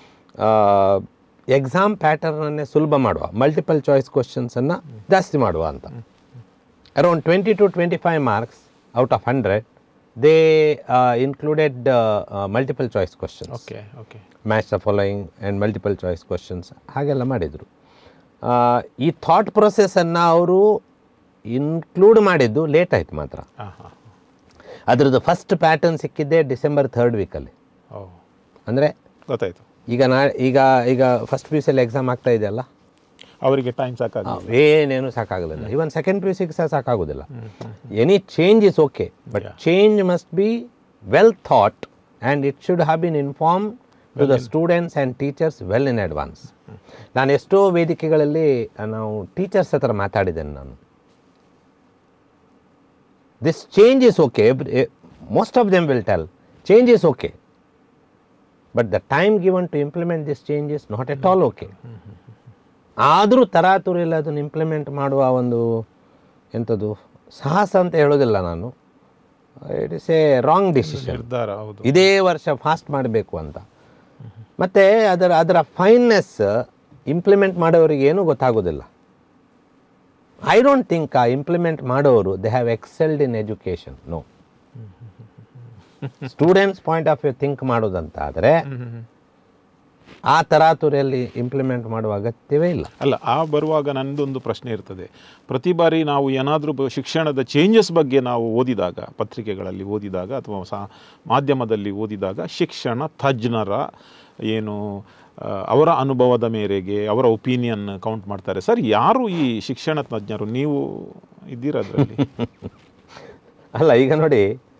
ಎಕ್ಸಾಮ್ ಪ್ಯಾಟರ್ನನ್ನೇ ಸುಲಭ ಮಾಡುವ ಮಲ್ಟಿಪಲ್ ಚಾಯ್ಸ್ ಕ್ವಶನ್ಸನ್ನು ಜಾಸ್ತಿ ಮಾಡುವ ಅಂತ around twenty to twenty five marks out of hundred they included multiple choice questions okay okay match the following and multiple choice questions ಹಾಗೆಲ್ಲ ಮಾಡಿದರು ಈ ಥಾಟ್ ಪ್ರೊಸೆಸನ್ನು ಅವರು ಇನ್ಕ್ಲೂಡ್ ಮಾಡಿದ್ದು ಲೇಟ್ ಆಯ್ತು ಮಾತ್ರ ಹಾಂ ಹಾಂ ಅದ್ರದ್ದು ಫಸ್ಟ್ ಪ್ಯಾಟರ್ನ್ ಸಿಕ್ಕಿದ್ದೆ ಡಿಸೆಂಬರ್ ಥರ್ಡ್ ವೀಕಲ್ಲಿ ಓ ಅಂದರೆ ಗೊತ್ತಾಯ್ತು ಈಗ ನಾ ಈಗ ಈಗ ಫಸ್ಟ್ ಪಿ ಯು ಸಿಯಲ್ಲಿ ಎಕ್ಸಾಮ್ ಆಗ್ತಾ ಇದೆಯಲ್ಲ ಅವರಿಗೆ ಟೈಮ್ ಸಾಕಾಗ ಏನೇನು ಸಾಕಾಗಲಿಲ್ಲ ಇವನ್ ಸೆಕೆಂಡ್ ಪಿ ಯು ಸಿಗೆ ಸಹ ಸಾಕಾಗೋದಿಲ್ಲ any change is okay but change must be well thought and it should have been inform to the students and teachers well in advance ನಾನು ಎಷ್ಟೋ ವೇದಿಕೆಗಳಲ್ಲಿ ಆ, ನಾವು ಟೀಚರ್ಸ್ ಹತ್ರ ಮಾತಾಡಿದ್ದೇನೆ ನಾನು this change is okay most of them will tell change is okay but the time given to implement this change is not at all okay ಆದರೂ ತರಾತುರಿಯಲ್ಲಿ ಅದನ್ನು ಇಂಪ್ಲಿಮೆಂಟ್ ಮಾಡುವ ಒಂದು ಎಂಥದ್ದು ಸಾಹಸ ಅಂತ ಹೇಳೋದಿಲ್ಲ ನಾನು it is a wrong decision ನಿರ್ಧಾರ ಹೌದು ಇದೇ ವರ್ಷ ಫಾಸ್ಟ್ ಮಾಡಬೇಕು ಅಂತ ಮತ್ತು ಅದರ ಅದರ ಫೈನ್ನೆಸ್ ಇಂಪ್ಲಿಮೆಂಟ್ ಮಾಡೋರಿಗೆ ಏನೂ ಗೊತ್ತಾಗೋದಿಲ್ಲ ಐ ಡೋಂಟ್ ಥಿಂಕ್ ಆ ಇಂಪ್ಲಿಮೆಂಟ್ ಮಾಡೋರು they have excelled in education no students point of view think ಮಾಡೋದಂತ ಆದರೆ ಹ್ಮ್, ಹ್ಮ್, ಹ್ಮ್. ಆ ತರಾತುರಿಯಲ್ಲಿ ಇಂಪ್ಲಿಮೆಂಟ್ ಮಾಡುವ ಅಗತ್ಯವೇ ಇಲ್ಲ ಅಲ್ಲ ಆ ಬರುವಾಗ ನನ್ನದೊಂದು ಪ್ರಶ್ನೆ ಇರ್ತದೆ ಪ್ರತಿ ಬಾರಿ ನಾವು ಏನಾದರೂ ಶಿಕ್ಷಣದ ಚೇಂಜಸ್ ಬಗ್ಗೆ ನಾವು ಓದಿದಾಗ ಪತ್ರಿಕೆಗಳಲ್ಲಿ ಓದಿದಾಗ ಅಥವಾ ಸಾ ಮಾಧ್ಯಮದಲ್ಲಿ ಓದಿದಾಗ ಶಿಕ್ಷಣ ತಜ್ಞರ ಏನು ಆ, ಅವರ ಅನುಭವದ ಮೇರೆಗೆ ಅವರ ಒಪಿನಿಯನ್ ಕೌಂಟ್ ಮಾಡ್ತಾರೆ ಸರ್ ಯಾರು ಈ ಶಿಕ್ಷಣ ತಜ್ಞರು ನೀವು ಇದ್ದೀರಾ ಅದರಲ್ಲಿ ಅಲ್ಲ ಈಗ ನೋಡಿ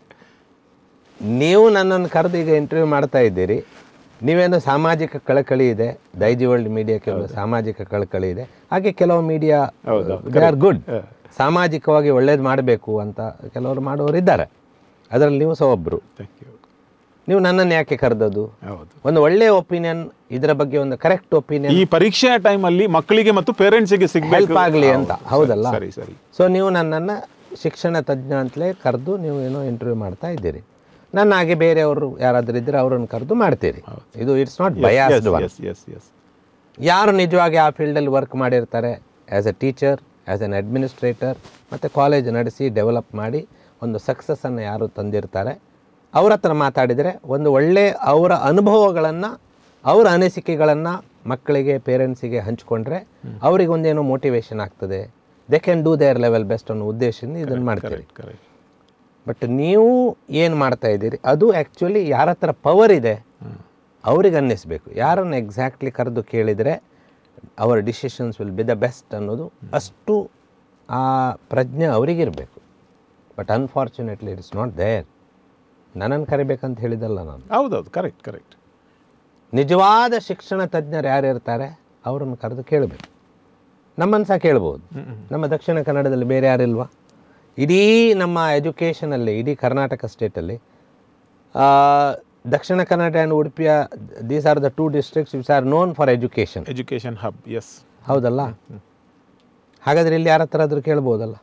ನೀವು ನನ್ನನ್ನು ಕರೆದು ಈಗ ಇಂಟರ್ವ್ಯೂ ಮಾಡ್ತಾ ಇದ್ದೀರಿ ನೀವೇನೋ ಸಾಮಾಜಿಕ ಕಳಕಳಿ ಇದೆ ದೈಜಿ ವರ್ಲ್ಡ್ ಮೀಡಿಯಾಕ್ಕೆ ಒಂದು ಸಾಮಾಜಿಕ ಕಳಕಳಿ ಇದೆ ಹಾಗೆ ಕೆಲವು ಮೀಡಿಯಾ ದೇ ಆರ್ ಗುಡ್ ಸಾಮಾಜಿಕವಾಗಿ ಒಳ್ಳೇದು ಮಾಡಬೇಕು ಅಂತ ಕೆಲವರು ಮಾಡೋರು ಇದ್ದಾರೆ ಅದರಲ್ಲಿ ನೀವು ಸಹ ಒಬ್ಬರು ಥ್ಯಾಂಕ್ ಯು ನೀವು ನನ್ನನ್ನು ಯಾಕೆ ಕರೆದದ್ದು ಹೌದು ಒಂದು ಒಳ್ಳೆಯ ಒಪಿನಿಯನ್ ಇದರ ಬಗ್ಗೆ ಒಂದು ಕರೆಕ್ಟ್ ಒಪಿನಿಯನ್ ಈ ಪರೀಕ್ಷೆಯ ಟೈಮಲ್ಲಿ ಮಕ್ಕಳಿಗೆ ಮತ್ತು ಪೇರೆಂಟ್ಸಿಗೆ ಸಿಗಬೇಕು ಹೆಲ್ಪ್ ಆಗಲಿ ಅಂತ ಹೌದಲ್ಲ ಸರಿ ಸರಿ ಸೊ ನೀವು ನನ್ನನ್ನು ಶಿಕ್ಷಣ ತಜ್ಞ ಅಂತಲೇ ಕರೆದು ನೀವು ಏನೋ ಇಂಟರ್ವ್ಯೂ ಮಾಡ್ತಾ ಇದ್ದೀರಿ ನನ್ನ ಹಾಗೆ ಬೇರೆಯವರು ಯಾರಾದರೂ ಇದ್ದರೆ ಅವರನ್ನು ಕರೆದು ಮಾಡ್ತೀರಿ ಇದು it's not biased one yes yes yes ಯಾರು ನಿಜವಾಗಿ ಆ ಫೀಲ್ಡಲ್ಲಿ ವರ್ಕ್ ಮಾಡಿರ್ತಾರೆ as a teacher as an administrator ಮತ್ತು ಕಾಲೇಜ್ ನಡೆಸಿ ಡೆವಲಪ್ ಮಾಡಿ ಒಂದು ಸಕ್ಸಸ್ಸನ್ನು ಯಾರು ತಂದಿರ್ತಾರೆ ಅವ್ರ ಹತ್ರ ಮಾತಾಡಿದರೆ ಒಂದು ಒಳ್ಳೆಯ ಅವರ ಅನುಭವಗಳನ್ನು ಅವರ ಅನಿಸಿಕೆಗಳನ್ನು ಮಕ್ಕಳಿಗೆ ಪೇರೆಂಟ್ಸಿಗೆ ಹಂಚ್ಕೊಂಡ್ರೆ ಅವರಿಗೆ ಒಂದೇನೋ ಮೋಟಿವೇಶನ್ ಆಗ್ತದೆ they can do their level best ಅನ್ನೋ ಉದ್ದೇಶದಿಂದ ಇದನ್ನು ಮಾಡ್ತೀರಿ ಕರೆಕ್ಟ್ ಬಟ್ ನೀವು ಏನು ಮಾಡ್ತಾ ಇದ್ದೀರಿ ಅದು ಆ್ಯಕ್ಚುಲಿ ಯಾರ ಹತ್ರ ಪವರ್ ಇದೆ ಅವ್ರಿಗೆ ಅನ್ನಿಸ್ಬೇಕು ಯಾರನ್ನು ಎಕ್ಸಾಕ್ಟ್ಲಿ ಕರೆದು ಕೇಳಿದರೆ ಅವರ decisions will be the best ಅನ್ನೋದು ಅಷ್ಟು ಆ ಪ್ರಜ್ಞೆ ಅವರಿಗಿರಬೇಕು but unfortunately it's not there ನನ್ನನ್ನು ಕರಿಬೇಕಂತ ಹೇಳಿದಲ್ಲ ನಾನು ಹೌದೌದು ಕರೆಕ್ಟ್ ಕರೆಕ್ಟ್ ನಿಜವಾದ ಶಿಕ್ಷಣ ತಜ್ಞರು ಯಾರು ಇರ್ತಾರೆ ಅವರನ್ನು ಕರೆದು ಕೇಳಬೇಕು ನಮ್ಮನ್ನು ಸಹ ಕೇಳ್ಬೋದು ನಮ್ಮ ದಕ್ಷಿಣ ಕನ್ನಡದಲ್ಲಿ ಬೇರೆ ಯಾರಿಲ್ವಾ ಇಡೀ ನಮ್ಮ ಎಜುಕೇಷನಲ್ಲಿ ಇಡೀ ಕರ್ನಾಟಕ ಸ್ಟೇಟಲ್ಲಿ ಆ, ದಕ್ಷಿಣ ಕನ್ನಡ ಆ್ಯಂಡ್ ಉಡುಪಿಯ these are the two districts which are known for education education hub yes ಹೌದಲ್ಲ ಹಾಗಾದರೆ ಇಲ್ಲಿ ಯಾರ ಹತ್ರ ಆದರೂ ಕೇಳ್ಬೋದಲ್ಲ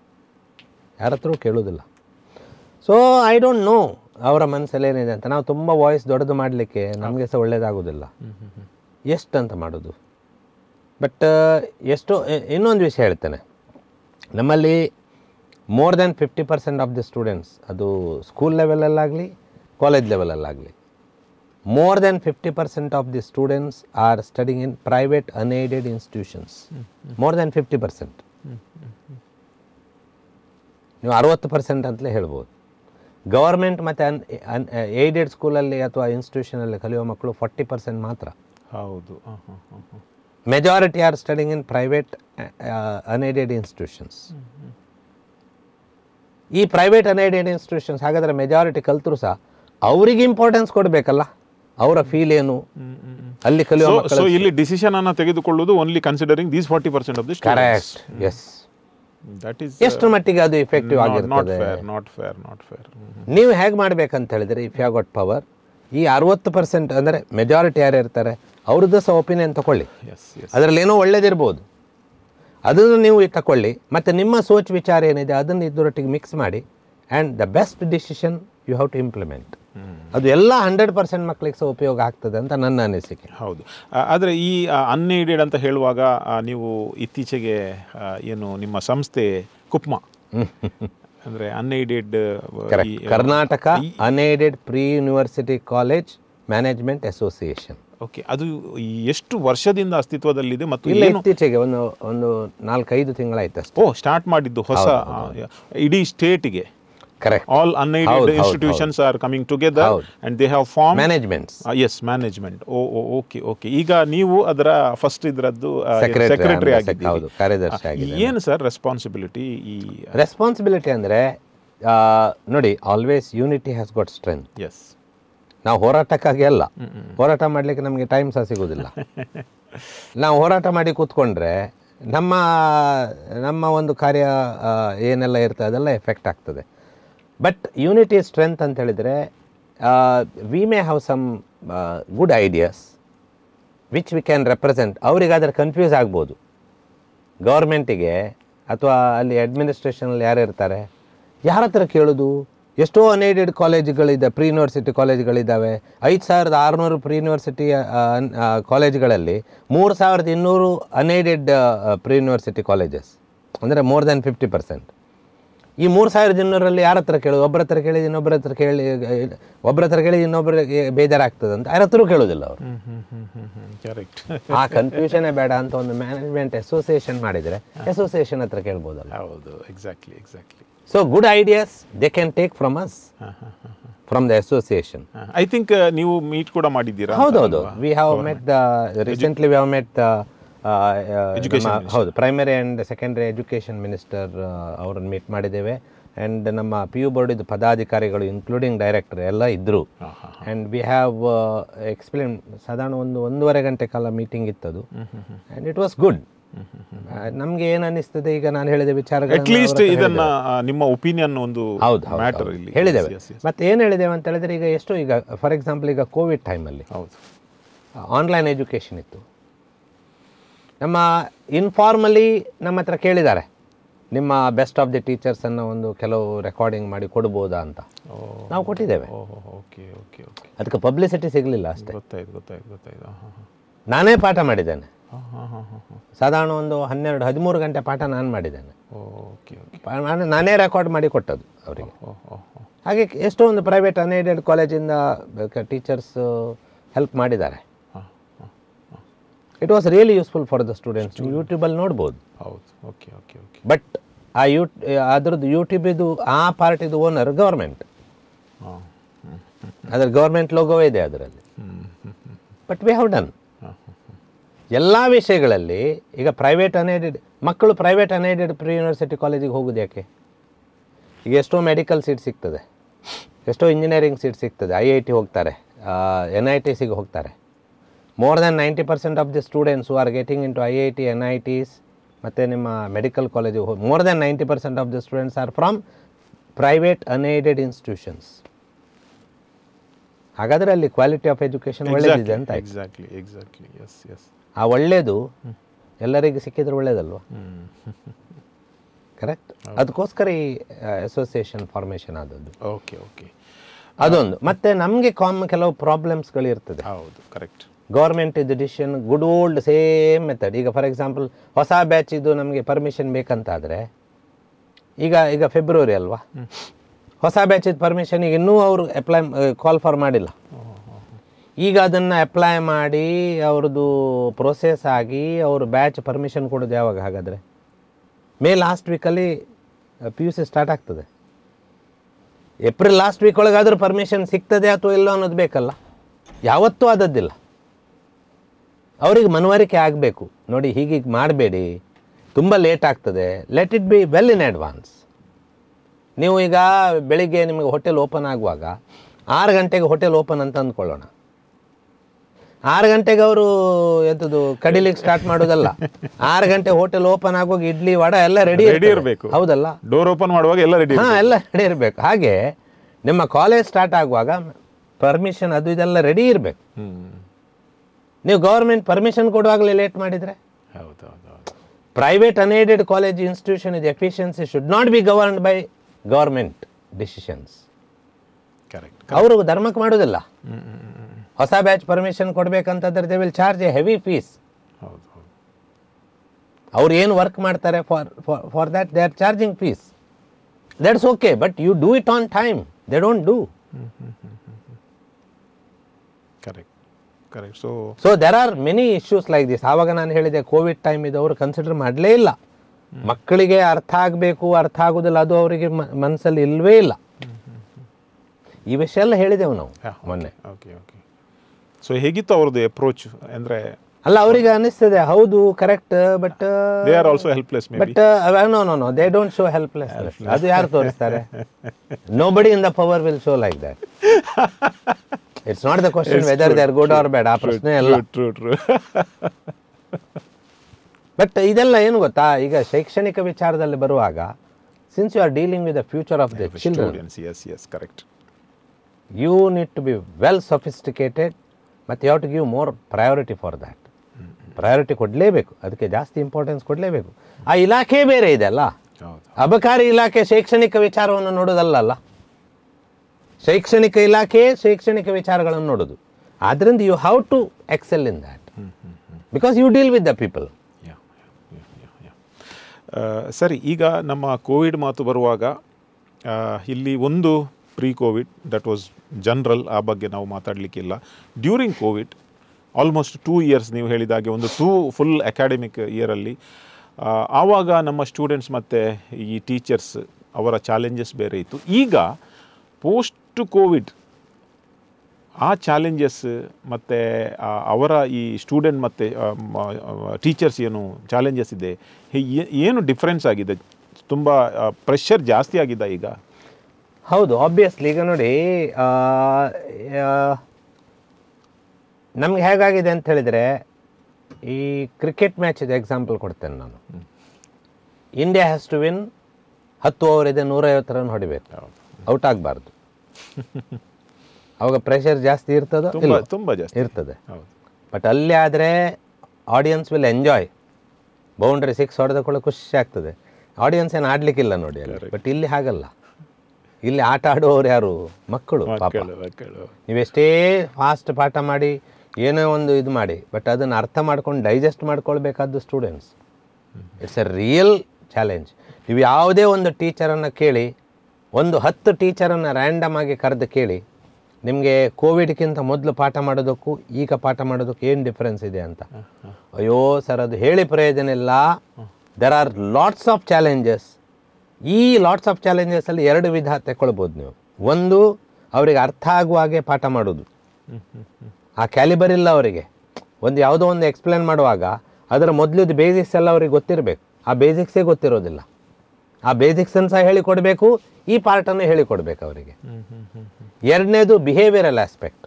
ಯಾರ ಹತ್ರ ಕೇಳೋದಿಲ್ಲ ಸೊ ಐ ಡೋಂಟ್ ನೋ ಅವರ ಮನಸ್ಸಲ್ಲಿ ಏನಿದೆ ಅಂತ ನಾವು ತುಂಬ ವಾಯ್ಸ್ ದೊಡ್ಡದು ಮಾಡಲಿಕ್ಕೆ ನಮಗೆ ಸಹ ಒಳ್ಳೆಯದಾಗೋದಿಲ್ಲ ಎಷ್ಟು ಅಂತ ಮಾಡೋದು ಬಟ್ ಎಷ್ಟೋ ಇ- ಇನ್ನೊಂದು ವಿಷಯ ಹೇಳ್ತೇನೆ ನಮ್ಮಲ್ಲಿ more than fifty percent of the students ಅದು ಸ್ಕೂಲ್ ಲೆವೆಲಲ್ಲಾಗಲಿ ಕಾಲೇಜ್ ಲೆವೆಲಲ್ಲಾಗಲಿ more than fifty percent of the students are studying in private unaided institutions more than fifty percent ನೀವು ಅರವತ್ತು ಪರ್ಸೆಂಟ್ ಅಂತಲೇ ಹೇಳ್ಬೋದು ಗವರ್ಮೆಂಟ್ ಮತ್ತು ಅನ್ ಅನ್ ಏಡೆಡ್ ಸ್ಕೂಲಲ್ಲಿ ಅಥವಾ ಇನ್ಸ್ಟಿಟ್ಯೂಷನಲ್ಲಿ ಕಲಿಯುವ ಮಕ್ಕಳು ಫಾರ್ಟಿ ಪರ್ಸೆಂಟ್ ಮಾತ್ರ ಹೌದು ಹ, ಹ, ಹ, ಹ. Majority are studying in private unaided institutions ಈ ಪ್ರೈವೇಟ್ ಅನ್ಏಡೆಡ್ ಇನ್ಸ್ಟಿಟ್ಯೂಷನ್ಸ್ ಹಾಗಾದರೆ ಮೆಜಾರಿಟಿ ಕಲ್ತರು ಸಹ ಅವರಿಗೆ ಇಂಪಾರ್ಟೆನ್ಸ್ ಕೊಡಬೇಕಲ್ಲ ಅವರ ಫೀಲ್ ಏನು ಅಲ್ಲಿ ಕಲಿಯುವ ಸೊ ಮಕ್ಕಳು ಇಲ್ಲಿ ಡಿಸಿಷನ್ ಅನ್ನ ತೆಗೆದುಕೊಳ್ಳುವುದು only considering these forty percent of the correct yes that is ಎಷ್ಟು ಮಟ್ಟಿಗೆ ಅದು ಇಫೆಕ್ಟಿವ್ ನಾಟ್ ಆಗಿರ್ತದೆ fair not fair not fair ನೀವು ಹೇಗೆ ಮಾಡ್ಬೇಕಂತ ಹೇಳಿದ್ರೆ ಇಫ್ ಯು ಗಾಟ್ ಪವರ್ ಈ ಅರವತ್ತು ಪರ್ಸೆಂಟ್ ಅಂದರೆ ಮೆಜಾರಿಟಿ ಯಾರು ಇರ್ತಾರೆ ಅವ್ರದ್ದು ಸಹ ಒಪಿನಿಯನ್ ತಗೊಳ್ಳಿ ಎಸ್ ಎಸ್ ಅದರಲ್ಲಿ ಏನೋ ಒಳ್ಳೇದಿರ್ಬೋದು ಅದನ್ನು ನೀವು ತಗೊಳ್ಳಿ ಮತ್ತು ನಿಮ್ಮ ಸೋಚ್ ವಿಚಾರ ಏನಿದೆ ಅದನ್ನು ಇದರೊಟ್ಟಿಗೆ ಮಿಕ್ಸ್ ಮಾಡಿ and the best decision you have to implement ಅದು ಎಲ್ಲ ಹಂಡ್ರೆಡ್ ಪರ್ಸೆಂಟ್ ಮಕ್ಕಳಿಗೆ ಸಹ ಉಪಯೋಗ ಆಗ್ತದೆ ಅಂತ ನನ್ನ ಅನಿಸಿಕೆ ಹೌದು ಆ, ಆದರೆ ಈ ಅನ್ಏಡೆಡ್ ಅಂತ ಹೇಳುವಾಗ ಆ, ನೀವು ಇತ್ತೀಚೆಗೆ ಆ, ಏನು ನಿಮ್ಮ ಸಂಸ್ಥೆ ಕುಪ್ಮ ಅಂದರೆ unaided correct Karnataka unaided pre university college management association okay ಅದು ಎಷ್ಟು ವರ್ಷದಿಂದ ಅಸ್ತಿತ್ವದಲ್ಲಿದೆ ಮತ್ತು ಇಲ್ಲ ಏನು ಇತ್ತೀಚೆಗೆ ಒಂದು ಒಂದು ನಾಲ್ಕೈದು ತಿಂಗಳಾಯ್ತು ಅಷ್ಟೇ ಓ ಸ್ಟಾರ್ಟ್ ಮಾಡಿದ್ದು ಹೊಸ ಆ, ಇಡೀ ಸ್ಟೇಟ್ಗೆ correct all unaided institutions are coming together and they have form managements yes management ಓ ಓಕೆ ಓಕೆ ಈಗ ನೀವು ಅದರ ಫಸ್ಟ್ ಇದರದ್ದು Secretary ಸೆಕ್ರೆಟರಿ ಆಗಿದೆ, ಆಗಿದ್ದೀರಿ ಹೌದು, ಕಾರ್ಯದರ್ಶಿ ಆಗಿದೆ ಏನು ಸರ್ ರೆಸ್ಪಾನ್ಸಿಬಿಲಿಟಿ ಈ ರೆಸ್ಪಾನ್ಸಿಬಿಲಿಟಿ ಅಂದರೆ ನೋಡಿ always unity has got strength yes ನಾವು ಹೋರಾಟಕ್ಕಾಗಿ ಅಲ್ಲ ಹೋರಾಟ ಮಾಡಲಿಕ್ಕೆ ನಮಗೆ ಟೈಮ್ ಸಹ ಸಿಗೋದಿಲ್ಲ ನಾವು ಹೋರಾಟ ಮಾಡಿ ಕೂತ್ಕೊಂಡ್ರೆ ನಮ್ಮ ನಮ್ಮ ಒಂದು ಕಾರ್ಯ ಆ, ಏನೆಲ್ಲ ಇರ್ತದೆ ಅದೆಲ್ಲ ಎಫೆಕ್ಟ್ ಆಗ್ತದೆ ಬಟ್ ಯೂನಿಟಿ ಸ್ಟ್ರೆಂತ್ ಅಂತ ಹೇಳಿದರೆ we may have some good ideas which we can represent ಅವರಿಗಾದ್ರೆ ಕನ್ಫ್ಯೂಸ್ ಆಗ್ಬೋದು ಗೌರ್ಮೆಂಟಿಗೆ ಅಥವಾ ಅಲ್ಲಿ ಅಡ್ಮಿನಿಸ್ಟ್ರೇಷನಲ್ಲಿ ಯಾರು ಇರ್ತಾರೆ ಯಾರ ಹತ್ರ ಕೇಳೋದು ಎಷ್ಟೋ ಅನ್ಏಡೆಡ್ ಕಾಲೇಜುಗಳಿದೆ ಪ್ರೀ ಯೂನಿವರ್ಸಿಟಿ ಕಾಲೇಜುಗಳಿದ್ದಾವೆ ಐದು ಸಾವಿರದ ಆರುನೂರು ಪ್ರೀ ಯೂನಿವರ್ಸಿಟಿ ಕಾಲೇಜುಗಳಲ್ಲಿ ಮೂರು ಸಾವಿರದ ಇನ್ನೂರು ಅನ್ಏಡೆಡ್ ಪ್ರೀ ಯೂನಿವರ್ಸಿಟಿ ಕಾಲೇಜಸ್ ಅಂದರೆ ಮೋರ್ ದ್ಯಾನ್ ಫಿಫ್ಟಿ ಪರ್ಸೆಂಟ್ ಈ ಮೂರು ಸಾವಿರದ ಇನ್ನೂರಲ್ಲಿ ಯಾರ ಹತ್ರ ಕೇಳೋದು ಒಬ್ಬರ ಹತ್ರ ಕೇಳಿದ ಇನ್ನೊಬ್ಬರ ಹತ್ರ ಕೇಳಿ ಒಬ್ಬರ ಹತ್ರ ಕೇಳಿ ಇನ್ನೊಬ್ಬರಿಗೆ ಬೇಜಾರಾಗ್ತದೆ ಅಂತ ಯಾರ ಹತ್ರ ಕೇಳೋದಿಲ್ಲ ಅವರು ಹ್ಮ್ ಹ್ಮ್ ಹ್ಮ್ ಹ್ಮ್ ಹ್ಮ್ ಕರೆಕ್ಟ್ ಆ ಕನ್ಫ್ಯೂಷನೇ ಬೇಡ ಅಂತ ಒಂದು ಮ್ಯಾನೇಜ್ಮೆಂಟ್ ಅಸೋಸಿಯೇಷನ್ ಮಾಡಿದರೆ ಅಸೋಸಿಯೇಷನ್ ಹತ್ರ ಕೇಳ್ಬೋದಲ್ಲ ಹೌದು exactly exactly so good ideas they can take from us from the association I think ನೀವು ಮೀಟ್ ಕೂಡ ಮಾಡಿದ್ದೀರಾ ಅಂತ ಹೌದೌದು ಅಲ್ವಾ? We have met the recently we have met Education ಹೌದು primary and secondary education minister ಅವರನ್ನು ಮೀಟ್ ಮಾಡಿದ್ದೇವೆ and ನಮ್ಮ ಪಿ ಯು ಬೋರ್ಡಿದ್ದು ಪದಾಧಿಕಾರಿಗಳು ಇನ್ಕ್ಲೂಡಿಂಗ್ ಡೈರೆಕ್ಟರ್ ಎಲ್ಲ ಇದ್ದರು ಹಾ, ಹಾ. ಆ್ಯಂಡ್ ವಿ ಹ್ಯಾವ್ ಎಕ್ಸ್ಪ್ಲೇನ್ ಸಾಧಾರಣ ಒಂದು ಒಂದೂವರೆ ಗಂಟೆ ಕಾಲ ಮೀಟಿಂಗ್ ಇತ್ತದು ಆ್ಯಂಡ್ ಇಟ್ ವಾಸ್ ಗುಡ್ ನಮಗೆ ಏನು ಅನ್ನಿಸ್ತದೆ ಈಗ ನಾನು ಹೇಳಿದ ವಿಚಾರಗಳು ಅಟ್ ಲೀಸ್ಟ್ ಇದನ್ನ ಆ, ನಿಮ್ಮ ಒಪಿನಿಯನ್ ಒಂದು ಹೌದು ಹೌದು, ಮ್ಯಾಟರ್ ಹೌದು. ಇಲ್ಲಿ ಹೇಳಿದ್ದೇವೆ Yes, yes, ಮತ್ತೆ ಏನು ಹೇಳಿದ್ದೇವೆ ಅಂತ ಹೇಳಿದ್ರೆ ಈಗ ಎಷ್ಟು ಈಗ ಫಾರ್ ಎಕ್ಸಾಂಪಲ್ ಈಗ ಕೋವಿಡ್ ಟೈಮಲ್ಲಿ ಹೌದು ಆನ್ಲೈನ್ ಎಜುಕೇಷನ್ ಇತ್ತು ನಮ್ಮ ಇನ್ಫಾರ್ಮಲಿ ನಮ್ಮ ಹತ್ರ ಕೇಳಿದ್ದಾರೆ ನಿಮ್ಮ ಬೆಸ್ಟ್ ಆಫ್ ದಿ ಟೀಚರ್ಸನ್ನು ಒಂದು ಕೆಲವು ರೆಕಾರ್ಡಿಂಗ್ ಮಾಡಿ ಕೊಡ್ಬೋದಾ ಅಂತ ಓ ನಾವು ಕೊಟ್ಟಿದ್ದೇವೆ ಓಕೆ ಓಕೆ ಓಕೆ ಅದಕ್ಕೆ ಪಬ್ಲಿಸಿಟಿ ಸಿಗಲಿಲ್ಲ ಅಷ್ಟೇ ಗೊತ್ತಾಯ್ತು ಗೊತ್ತಾಯ್ತು ಗೊತ್ತಾಯ್ತು ಹಾ ಹಾ ನಾನೇ ಪಾಠ ಮಾಡಿದ್ದೇನೆ ಹಾ ಹಾ ಹಾ ಹಾ ಹಾ ಸಾಧಾರಣ ಒಂದು ಹನ್ನೆರಡು ಹದಿಮೂರು ಗಂಟೆ ಪಾಠ ನಾನು ಮಾಡಿದ್ದೇನೆ ಓಕೆ ಓಕೆ ಪಾ- ನಾನು ನಾನೇ ರೆಕಾರ್ಡ್ ಮಾಡಿ ಕೊಟ್ಟದ್ದು ಅವರಿಗೆ ಓ ಓ ಓ ಹಾಗೆ ಎಷ್ಟೋ ಒಂದು ಪ್ರೈವೇಟ್ ಅನ್ಏಡೆಡ್ ಕಾಲೇಜಿಂದ ಟೀಚರ್ಸ್ ಹೆಲ್ಪ್ ಮಾಡಿದ್ದಾರೆ ಹಾಂ ಹಾಂ it was really useful for the students ನೀವು ಯೂಟ್ಯೂಬಲ್ಲಿ ನೋಡ್ಬೋದು ಹೌದು ಓಕೆ ಓಕೆ ಓಕೆ ಬಟ್ ಆ ಯೂ ಅದ್ರದ್ದು ಯೂಟ್ಯೂಬಿದು ಆ ಪಾರ್ಟಿದು ಓನರ್ ಗೌರ್ಮೆಂಟ್ ಹಾಂ ಹ್ಞೂ ಅದರ ಗೌರ್ಮೆಂಟ್ ಲೋಗೋವೇ ಇದೆ ಅದರಲ್ಲಿ ಹ್ಞೂ ಹ್ಞೂ ಹ್ಞೂ ಬಟ್ ವಿ ಹ್ಯಾವ್ ಡನ್ ಹಾಂ ಹಾಂ ಎಲ್ಲ ವಿಷಯಗಳಲ್ಲಿ ಈಗ ಪ್ರೈವೇಟ್ ಅನ್ಏಡೆಡ್ ಮಕ್ಕಳು ಪ್ರೈವೇಟ್ ಅನ್ಏಡೆಡ್ ಪ್ರೀ ಯೂನಿವರ್ಸಿಟಿ ಕಾಲೇಜಿಗೆ ಹೋಗೋದು ಯಾಕೆ ಈಗ ಎಷ್ಟೋ ಮೆಡಿಕಲ್ ಸೀಟ್ ಸಿಗ್ತದೆ ಎಷ್ಟೋ ಇಂಜಿನಿಯರಿಂಗ್ ಸೀಟ್ ಸಿಗ್ತದೆ ಐ ಐ ಟಿ ಹೋಗ್ತಾರೆ ಎನ್ ಐ ಟಿ ಸಿಗೆ ಹೋಗ್ತಾರೆ more than ninety percent of the students who are getting into I I T N I Ts ಮತ್ತು ನಿಮ್ಮ ಮೆಡಿಕಲ್ ಕಾಲೇಜಿಗೆ more than ninety percent of the students are from private unaided institutions ಹಾಗಾದರೆ ಅಲ್ಲಿ quality of education ಒಳ್ಳೆದಿದೆ ಅಂತ ಆಯ್ತು. Exactly exactly S S ಆ ಒಳ್ಳೆಯದು ಎಲ್ಲರಿಗೂ ಸಿಕ್ಕಿದ್ರೆ ಒಳ್ಳೇದಲ್ವಾ ಹ್ಞೂ ಕರೆಕ್ಟ್ ಅದಕ್ಕೋಸ್ಕರ ಈ ಅಸೋಸಿಯೇಷನ್ ಫಾರ್ಮೇಷನ್ ಆದದ್ದು ಓಕೆ ಓಕೆ ಅದೊಂದು ಮತ್ತೆ ನಮಗೆ ಕಾಮ್ ಕೆಲವು ಪ್ರಾಬ್ಲಮ್ಸ್ಗಳು ಇರ್ತದೆ ಹೌದು ಕರೆಕ್ಟ್ ಗೌರ್ಮೆಂಟ್ ಇದು decision good old same method ಈಗ ಫಾರ್ ಎಕ್ಸಾಂಪಲ್ ಹೊಸ ಬ್ಯಾಚ್ ಇದು ನಮಗೆ ಪರ್ಮಿಷನ್ ಬೇಕಂತಾದರೆ ಈಗ ಈಗ ಫೆಬ್ರವರಿ ಅಲ್ವಾ ಹೊಸ ಬ್ಯಾಚಿದ ಪರ್ಮಿಷನಿಗೆ ಇನ್ನೂ ಅವರು ಅಪ್ಲೈ ಕಾಲ್ ಫಾರ್ ಮಾಡಿಲ್ಲ ಈಗ ಅದನ್ನು ಅಪ್ಲೈ ಮಾಡಿ ಅವ್ರದ್ದು ಪ್ರೊಸೆಸ್ ಆಗಿ ಅವರು ಬ್ಯಾಚ್ ಪರ್ಮಿಷನ್ ಕೊಡೋದು ಯಾವಾಗ ಹಾಗಾದರೆ ಮೇ ಲಾಸ್ಟ್ ವೀಕಲ್ಲಿ ಪಿ ಯು ಸಿ ಸ್ಟಾರ್ಟ್ ಆಗ್ತದೆ ಏಪ್ರಿಲ್ ಲಾಸ್ಟ್ ವೀಕ್ ಒಳಗಾದರೂ ಪರ್ಮಿಷನ್ ಸಿಗ್ತದೆ ಅಥವಾ ಇಲ್ಲೋ ಅನ್ನೋದು ಬೇಕಲ್ಲ ಯಾವತ್ತೂ ಆದದ್ದಿಲ್ಲ ಅವ್ರಿಗೆ ಮನವರಿಕೆ ಆಗಬೇಕು ನೋಡಿ ಹೀಗೀಗೆ ಮಾಡಬೇಡಿ ತುಂಬ ಲೇಟ್ ಆಗ್ತದೆ let it be well in advance ನೀವು ಈಗ ಬೆಳಿಗ್ಗೆ ನಿಮಗೆ ಹೋಟೆಲ್ ಓಪನ್ ಆಗುವಾಗ ಆರು ಗಂಟೆಗೆ ಹೋಟೆಲ್ ಓಪನ್ ಅಂತ ಅಂದ್ಕೊಳ್ಳೋಣ ಆರು ಗಂಟೆಗೆ ಅವರು ಎಂಥದ್ದು ಕಡಿಲಿಕ್ಕೆ ಸ್ಟಾರ್ಟ್ ಮಾಡೋದಲ್ಲ ಆರು ಗಂಟೆ ಹೋಟೆಲ್ ಓಪನ್ ಆಗುವಾಗ ಇಡ್ಲಿ ವಡ ಎಲ್ಲ ರೆಡಿ Ready ಇರ್ಬೇಕು. ಹೌದಲ್ಲ ಡೋರ್ ಓಪನ್ ಮಾಡುವಾಗ ಎಲ್ಲ ರೆಡಿ ಹಾಂ ಎಲ್ಲ ರೆಡಿ ಇರಬೇಕು ಹಾಗೆ ನಿಮ್ಮ ಕಾಲೇಜ್ ಸ್ಟಾರ್ಟ್ ಆಗುವಾಗ ಪರ್ಮಿಷನ್ ಅದು ಇದೆಲ್ಲ ರೆಡಿ ಇರಬೇಕು ಹ್ಞೂ ನೀವು ಗೌರ್ಮೆಂಟ್ ಪರ್ಮಿಷನ್ ಕೊಡುವಾಗಲೇ ಲೇಟ್ ಮಾಡಿದರೆ ಹೌದು ಹೌದು ಹೌದು ಪ್ರೈವೇಟ್ ಅನ್ಏಡೆಡ್ ಕಾಲೇಜ್ ಇನ್ಸ್ಟಿಟ್ಯೂಷನ್ ಇದು efficiency should not be governed by government decisions correct ಅವರು ಧರ್ಮಕ್ಕೆ ಮಾಡೋದಿಲ್ಲ ಹ್ಞೂ ಹ್ಞೂ ಹ್ಞೂ ಹೊಸ ಬ್ಯಾಚ್ ಪರ್ಮಿಷನ್ ಕೊಡಬೇಕಂತಂದ್ರೆ they will charge a heavy fees ಹೌದು ಹೌದು ಅವ್ರು ಏನು ವರ್ಕ್ ಮಾಡ್ತಾರೆ for for that they are charging fees that's okay but you do it on time they don't do correct correct so so there are many issues like this ಆವಾಗ ನಾನು ಹೇಳಿದೆ Covid time ಇದು ಅವರು consider ಮಾಡಲೇ ಇಲ್ಲ ಮಕ್ಕಳಿಗೆ ಅರ್ಥ ಆಗಬೇಕು ಅರ್ಥ ಆಗೋದಿಲ್ಲ ಅದು ಅವರಿಗೆ ಮನಸ್ಸಲ್ಲಿ ಇಲ್ಲವೇ ಇಲ್ಲ ಈ ವಿಷಯ ಎಲ್ಲ ಹೇಳಿದೆವು ನಾವು ಮೊನ್ನೆ ಓಕೆ ಓಕೆ ಸೊ ಹೇಗಿತ್ತು ಅವ್ರದ್ದು ಅಪ್ರೋಚ್ ಅಂದರೆ ಅಲ್ಲ ಅವರಿಗೆ ಅನಿಸ್ತದೆ ಹೌದು correct but they are also helpless maybe but no no no they don't show helpless ಅದು ಯಾರು ತೋರಿಸ್ತಾರೆ nobody in the power will show like that it's not the question whether they are good or bad ಆ ಪ್ರಶ್ನೆ ಅಲ್ಲ true true but ಇದೆಲ್ಲ ಏನು ಗೊತ್ತಾ ಈಗ ಶೈಕ್ಷಣಿಕ ವಿಚಾರದಲ್ಲಿ ಬರುವಾಗ since you are dealing with the future of the children students yes yes correct you need to be well sophisticated ಮತ್ತು you have to give more priority for that priority ಕೊಡಲೇಬೇಕು ಅದಕ್ಕೆ ಜಾಸ್ತಿ ಇಂಪಾರ್ಟೆನ್ಸ್ ಕೊಡಲೇಬೇಕು ಆ ಇಲಾಖೆ ಬೇರೆ ಇದೆ ಅಲ್ಲ ಹೌದು ಅಬಕಾರಿ ಇಲಾಖೆ ಶೈಕ್ಷಣಿಕ ವಿಚಾರವನ್ನು ನೋಡೋದಲ್ಲ ಶೈಕ್ಷಣಿಕ ಇಲಾಖೆ ಶೈಕ್ಷಣಿಕ ವಿಚಾರಗಳನ್ನು ನೋಡೋದು ಆದ್ದರಿಂದ you have to excel in that because you deal with the people yeah yeah, yeah, yeah. ಆ, ಸರಿ ಈಗ ನಮ್ಮ ಕೋವಿಡ್ ಮಾತು ಬರುವಾಗ ಆ, ಇಲ್ಲಿ ಒಂದು pre COVID that was general ಆ ಬಗ್ಗೆ ನಾವು ಮಾತಾಡಲಿಕ್ಕಿಲ್ಲ during COVID almost two years ನೀವು ಹೇಳಿದಾಗೆ ಒಂದು ಟೂ ಫುಲ್ ಅಕಾಡೆಮಿಕ್ ಇಯರಲ್ಲಿ ಆವಾಗ ನಮ್ಮ ಸ್ಟೂಡೆಂಟ್ಸ್ ಮತ್ತು ಈ ಟೀಚರ್ಸ್ ಅವರ ಚಾಲೆಂಜಸ್ ಬೇರೆ ಇತ್ತು ಈಗ ಪೋಸ್ಟ್ ಕೋವಿಡ್ ಆ ಚಾಲೆಂಜಸ್ ಮತ್ತು ಅವರ ಈ ಸ್ಟೂಡೆಂಟ್ ಮತ್ತು ಟೀಚರ್ಸ್ ಏನು ಚಾಲೆಂಜಸ್ ಇದೆ ಹೇ- ಏ- ಏನು ಡಿಫ್ರೆನ್ಸ್ ಆಗಿದೆ ತುಂಬ ಪ್ರೆಷರ್ ಜಾಸ್ತಿ ಆಗಿದೆ ಈಗ ಹೌದು ಆಬ್ವಿಯಸ್ಲಿ ಈಗ ನೋಡಿ ನಮ್ಗೆ ಹೇಗಾಗಿದೆ ಅಂತ ಹೇಳಿದರೆ ಈ ಕ್ರಿಕೆಟ್ ಮ್ಯಾಚಿದ ಎಕ್ಸಾಂಪಲ್ ಕೊಡ್ತೇನೆ ನಾನು ಇಂಡಿಯಾ ಹ್ಯಾಸ್ ಟು ವಿನ್ ಹತ್ತು ಓವರ್ ಇದೆ ನೂರೈವತ್ತು ರನ್ ಹೊಡಿಬೇಕು ಔಟ್ ಆಗಬಾರ್ದು ಅವಾಗ ಪ್ರೆಷರ್ ಜಾಸ್ತಿ ಇರ್ತದೋ ತುಂಬ ಇಲ್ವೋ? ತುಂಬ ಜಾಸ್ತಿ ಇರ್ತದೆ ಹೌದು ಬಟ್ ಅಲ್ಲಿ ಆದರೆ audience will enjoy boundary six ಹೊಡೆದ ಕೂಡ ಖುಷಿ ಆಗ್ತದೆ ಆಡಿಯನ್ಸ್ ಏನು ಆಡ್ಲಿಕ್ಕಿಲ್ಲ ನೋಡಿ ಅಲ್ಲಿ ಬಟ್ ಇಲ್ಲಿ ಹಾಗಲ್ಲ ಇಲ್ಲಿ ಆಟ ಆಡುವವರು ಯಾರು ಮಕ್ಕಳು ಪಾಪ ಮಕ್ಕಳು ಮಕ್ಕಳು ನೀವೆಷ್ಟೇ ಫಾಸ್ಟ್ ಪಾಠ ಮಾಡಿ ಏನೋ ಒಂದು ಇದು ಮಾಡಿ ಬಟ್ ಅದನ್ನು ಅರ್ಥ ಮಾಡ್ಕೊಂಡು ಡೈಜೆಸ್ಟ್ ಮಾಡ್ಕೊಳ್ಬೇಕಾದ್ದು students it's a real challenge ನೀವು ಯಾವುದೇ ಒಂದು ಟೀಚರನ್ನು ಕೇಳಿ ಒಂದು ಹತ್ತು ಟೀಚರನ್ನು ರ್ಯಾಂಡಮ್ ಆಗಿ ಕರೆದು ಕೇಳಿ ನಿಮಗೆ ಕೋವಿಡ್ಗಿಂತ ಮೊದಲು ಪಾಠ ಮಾಡೋದಕ್ಕೂ ಈಗ ಪಾಠ ಮಾಡೋದಕ್ಕೂ ಏನು ಡಿಫ್ರೆನ್ಸ್ ಇದೆ ಅಂತ ಅಯ್ಯೋ ಸರ್ ಅದು ಹೇಳಿ ಪ್ರಯೋಜನ ಇಲ್ಲ there are lots of challenges ಈ ಲಾಟ್ಸ್ ಆಫ್ ಚಾಲೆಂಜಸಲ್ಲಿ ಎರಡು ವಿಧ ತಗೊಳ್ಬೋದು ನೀವು ಒಂದು ಅವರಿಗೆ ಅರ್ಥ ಆಗುವ ಹಾಗೆ ಪಾಠ ಮಾಡೋದು ಆ ಕ್ಯಾಲಿಬರ್ ಇಲ್ಲ ಅವರಿಗೆ ಒಂದು ಯಾವುದೋ ಒಂದು ಎಕ್ಸ್ಪ್ಲೇನ್ ಮಾಡುವಾಗ ಅದರ ಮೊದಲದು ಬೇಸಿಕ್ಸ್ ಎಲ್ಲ ಅವ್ರಿಗೆ ಗೊತ್ತಿರಬೇಕು ಆ ಬೇಸಿಕ್ಸೇ ಗೊತ್ತಿರೋದಿಲ್ಲ ಆ ಬೇಸಿಕ್ಸನ್ನು ಸಹ ಹೇಳಿಕೊಡ್ಬೇಕು ಈ ಪಾರ್ಟನ್ನು ಹೇಳಿಕೊಡ್ಬೇಕು ಅವರಿಗೆ ಎರಡನೇದು behavioural aspect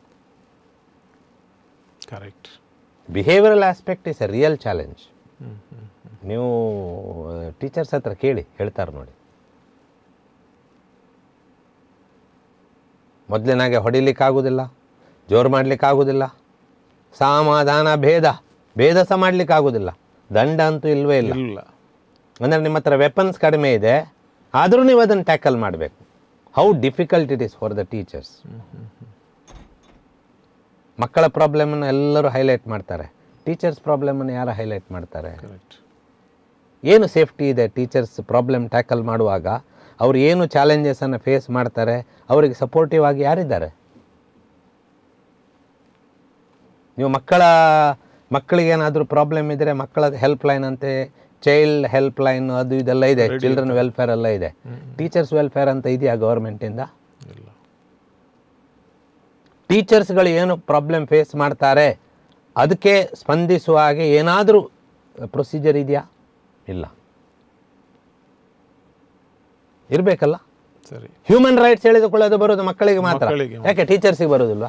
correct behavioural aspect is a real challenge ನೀವು ಟೀಚರ್ಸ್ ಹತ್ರ ಕೇಳಿ ಹೇಳ್ತಾರೆ ನೋಡಿ ಮೊದಲಿನಾಗೆ ಹೊಡಿಲಿಕ್ಕಾಗೋದಿಲ್ಲ ಜೋರು ಮಾಡಲಿಕ್ಕಾಗೋದಿಲ್ಲ ಸಮಾಧಾನ ಭೇದ ಭೇದ ಸಹ ಮಾಡಲಿಕ್ಕಾಗೋದಿಲ್ಲ ದಂಡ ಅಂತೂ ಇಲ್ವೇ ಇಲ್ಲ ಇಲ್ಲ ಅಂದರೆ ನಿಮ್ಮ ಹತ್ರ ವೆಪನ್ಸ್ ಕಡಿಮೆ ಇದೆ ಆದರೂ ನೀವು ಅದನ್ನು ಟ್ಯಾಕಲ್ ಮಾಡಬೇಕು how difficult it is for the teachers ಮಕ್ಕಳ ಪ್ರಾಬ್ಲಮನ್ನು ಎಲ್ಲರೂ ಹೈಲೈಟ್ ಮಾಡ್ತಾರೆ ಟೀಚರ್ಸ್ ಪ್ರಾಬ್ಲಮನ್ನು ಯಾರು ಹೈಲೈಟ್ ಮಾಡ್ತಾರೆ ಕರೆಕ್ಟ್ ಏನು ಸೇಫ್ಟಿ ಇದೆ ಟೀಚರ್ಸ್ ಪ್ರಾಬ್ಲಮ್ ಟ್ಯಾಕಲ್ ಮಾಡುವಾಗ ಅವ್ರು ಏನು ಚಾಲೆಂಜಸನ್ನು ಫೇಸ್ ಮಾಡ್ತಾರೆ ಅವರಿಗೆ ಸಪೋರ್ಟಿವ್ ಆಗಿ ಯಾರಿದ್ದಾರೆ ನೀವು ಮಕ್ಕಳ ಮಕ್ಕಳಿಗೇನಾದರೂ ಪ್ರಾಬ್ಲಮ್ ಇದ್ದರೆ ಮಕ್ಕಳ ಹೆಲ್ಪ್ ಲೈನ್ ಅಂತೆ ಚೈಲ್ಡ್ ಹೆಲ್ಪ್ ಲೈನ್ ಅದು ಇದೆಲ್ಲ ಇದೆ ಚಿಲ್ಡ್ರನ್ ವೆಲ್ಫೇರ್ ಎಲ್ಲ ಇದೆ ಟೀಚರ್ಸ್ ವೆಲ್ಫೇರ್ ಅಂತ ಇದೆಯಾ ಗೌರ್ಮೆಂಟಿಂದ ಇಲ್ಲ ಟೀಚರ್ಸ್ಗಳು ಏನು ಪ್ರಾಬ್ಲಮ್ ಫೇಸ್ ಮಾಡ್ತಾರೆ ಅದಕ್ಕೆ ಸ್ಪಂದಿಸುವ ಹಾಗೆ ಏನಾದರೂ ಪ್ರೊಸೀಜರ್ ಇದೆಯಾ ಇಲ್ಲ ಇರಬೇಕಲ್ಲ ಸರಿ ಹ್ಯೂಮನ್ ರೈಟ್ಸ್ ಹೇಳಿದುಕೊಳ್ಳೋದು ಅದು ಬರೋದು ಮಕ್ಕಳಿಗೆ ಮಾತ್ರ ಮಕ್ಕಳಿಗೆ ಯಾಕೆ ಟೀಚರ್ಸಿಗೆ ಬರೋದಿಲ್ವಾ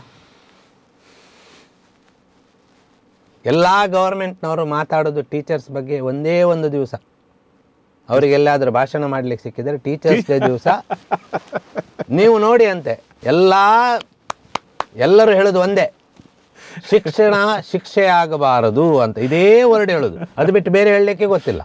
ಎಲ್ಲ ಗೌರ್ಮೆಂಟ್ನವರು ಮಾತಾಡೋದು ಟೀಚರ್ಸ್ ಬಗ್ಗೆ ಒಂದೇ ಒಂದು ದಿವಸ ಅವರಿಗೆಲ್ಲಾದ್ರೂ ಭಾಷಣ ಮಾಡ್ಲಿಕ್ಕೆ ಸಿಕ್ಕಿದರೆ ಟೀಚರ್ಸ್ ಡೇ ದಿವಸ ನೀವು ನೋಡಿ ಅಂತೆ ಎಲ್ಲ ಎಲ್ಲರೂ ಹೇಳೋದು ಒಂದೇ ಶಿಕ್ಷಣ ಶಿಕ್ಷೆ ಆಗಬಾರದು ಅಂತ ಇದೇ ವರ್ಡ್ ಹೇಳೋದು ಅದು ಬಿಟ್ಟು ಬೇರೆ ಹೇಳಲಿಕ್ಕೆ ಗೊತ್ತಿಲ್ಲ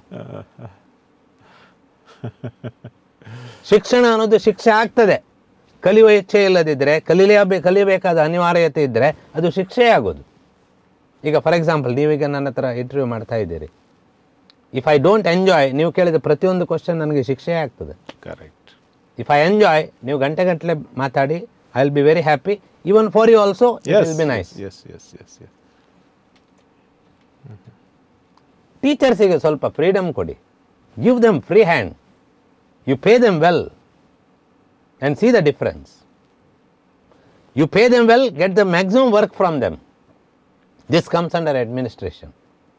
ಶಿಕ್ಷಣ ಅನ್ನೋದು ಶಿಕ್ಷೆ ಆಗ್ತದೆ ಕಲಿಯುವ ಇಚ್ಛೆ ಇಲ್ಲದಿದ್ದರೆ ಕಲೀಲೇ ಕಲಿಯಬೇಕಾದ ಅನಿವಾರ್ಯತೆ ಇದ್ದರೆ ಅದು ಶಿಕ್ಷೆ ಆಗೋದು ಈಗ ಫಾರ್ ಎಕ್ಸಾಂಪಲ್ ನೀವೀಗ ನನ್ನ ಹತ್ರ ಇಂಟರ್ವ್ಯೂ ಮಾಡ್ತಾ ಇದ್ದೀರಿ ಇಫ್ ಐ ಡೋಂಟ್ ಎಂಜಾಯ್ ನೀವು ಕೇಳಿದ ಪ್ರತಿಯೊಂದು ಕ್ವಶನ್ ನನಗೆ ಶಿಕ್ಷೆ ಆಗ್ತದೆ ಕರೆಕ್ಟ್ ಇಫ್ ಐ ಎಂಜಾಯ್ ನೀವು ಗಂಟೆ ಗಂಟಲೆ ಮಾತಾಡಿ I will be very happy even for you also it yes will be nice yes yes yes yes ಟೀಚರ್ಸಿಗೆ ಸ್ವಲ್ಪ ಫ್ರೀಡಮ್ ಕೊಡಿ give them free hand you pay them well and see the difference you pay them well get the maximum work from them this comes under administration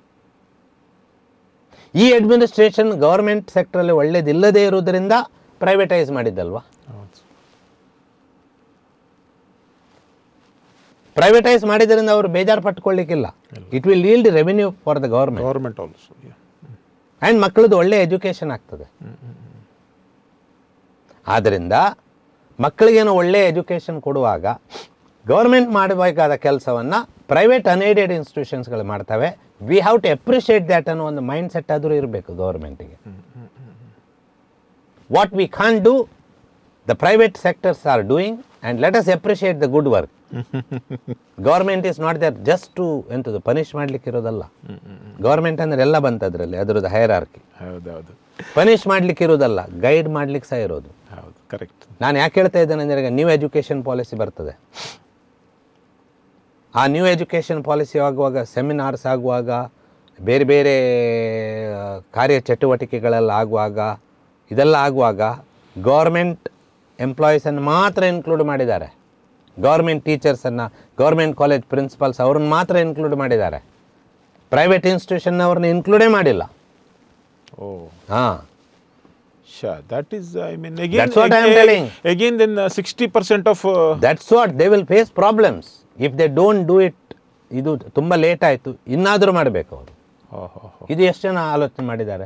ಈ administration government ಸೆಕ್ಟ್ರಲ್ಲಿ ಒಳ್ಳೇದಿಲ್ಲದೇ ಇರುವುದರಿಂದ privatise ಮಾಡಿದ್ದಲ್ವಾ ಹೌದು privatise ಮಾಡಿದ್ರಿಂದ ಅವರು ಬೇಜಾರು ಪಟ್ಕೊಳ್ಳಿಕ್ಕಿಲ್ಲ it will yield revenue for the government government also and ಮಕ್ಕಳದ್ದು ಒಳ್ಳೆ ಎಜುಕೇಷನ್ ಆಗ್ತದೆ ಆದ್ದರಿಂದ ಮಕ್ಕಳಿಗೇನು ಒಳ್ಳೆ ಎಜುಕೇಷನ್ ಕೊಡುವಾಗ ಗೌರ್ಮೆಂಟ್ ಮಾಡಬೇಕಾದ ಕೆಲಸವನ್ನು ಪ್ರೈವೇಟ್ ಅನ್ಏಡೆಡ್ ಇನ್ಸ್ಟಿಟ್ಯೂಷನ್ಸ್ಗಳು ಮಾಡ್ತವೆ we have to appreciate that ಅನ್ನೋ ಒಂದು ಮೈಂಡ್ ಸೆಟ್ ಆದರೂ ಇರಬೇಕು ಗೌರ್ಮೆಂಟಿಗೆ what we can do the private sectors are doing and let us appreciate the good work government is not there just to ಎಂಥದ್ದು punish ಮಾಡ್ಲಿಕ್ಕೆ ಇರೋದಲ್ಲ ಗೌರ್ಮೆಂಟ್ ಅಂದ್ರೆ ಎಲ್ಲ ಬಂತು ಅದರಲ್ಲಿ ಅದರದ್ದು ಹೈರ್ ಆರ್ಕಿ ಹೌದೌದು ಪನಿಷ್ ಮಾಡ್ಲಿಕ್ಕೆ ಇರೋದಲ್ಲ ಗೈಡ್ ಮಾಡ್ಲಿಕ್ಕೆ ಸಹ ಇರೋದು ಹೌದು ಕರೆಕ್ಟ್ ನಾನು ಯಾಕೆ ಹೇಳ್ತಾ ಇದ್ದೇನೆ ಅಂದರೆ ನ್ಯೂ ಎಜುಕೇಷನ್ ಪಾಲಿಸಿ ಬರ್ತದೆ ಆ ನ್ಯೂ ಎಜುಕೇಷನ್ ಪಾಲಿಸಿ ಆಗುವಾಗ ಸೆಮಿನಾರ್ಸ್ ಆಗುವಾಗ ಬೇರೆ ಬೇರೆ ಆ, ಕಾರ್ಯ ಚಟುವಟಿಕೆಗಳೆಲ್ಲ ಆಗುವಾಗ ಇದೆಲ್ಲ ಆಗುವಾಗ ಗೌರ್ಮೆಂಟ್ ಎಂಪ್ಲಾಯೀಸನ್ನು ಮಾತ್ರ ಇನ್ಕ್ಲೂಡ್ ಮಾಡಿದ್ದಾರೆ ಗೌರ್ಮೆಂಟ್ ಟೀಚರ್ಸನ್ನು ಗೌರ್ಮೆಂಟ್ ಕಾಲೇಜ್ ಪ್ರಿನ್ಸಿಪಾಲ್ಸ್ ಅವ್ರನ್ನ ಮಾತ್ರ ಇನ್ಕ್ಲೂಡ್ ಮಾಡಿದ್ದಾರೆ ಪ್ರೈವೇಟ್ ಇನ್ಸ್ಟಿಟ್ಯೂಷನ್ನವ್ರನ್ನ ಇನ್ಕ್ಲೂಡೇ ಮಾಡಿಲ್ಲ ಓ ಹಾಂ Sure, that is, I mean, That's what I am telling. Again, then uh, 60% of. Uh, that's what they will face problems if they don't do it ಇದು ತುಂಬ late ಆಯಿತು ಇನ್ನಾದರೂ ಮಾಡಬೇಕು ಅವರು oh, oh, oh. ಇದು ಎಷ್ಟು ಜನ ಆಲೋಚನೆ ಮಾಡಿದ್ದಾರೆ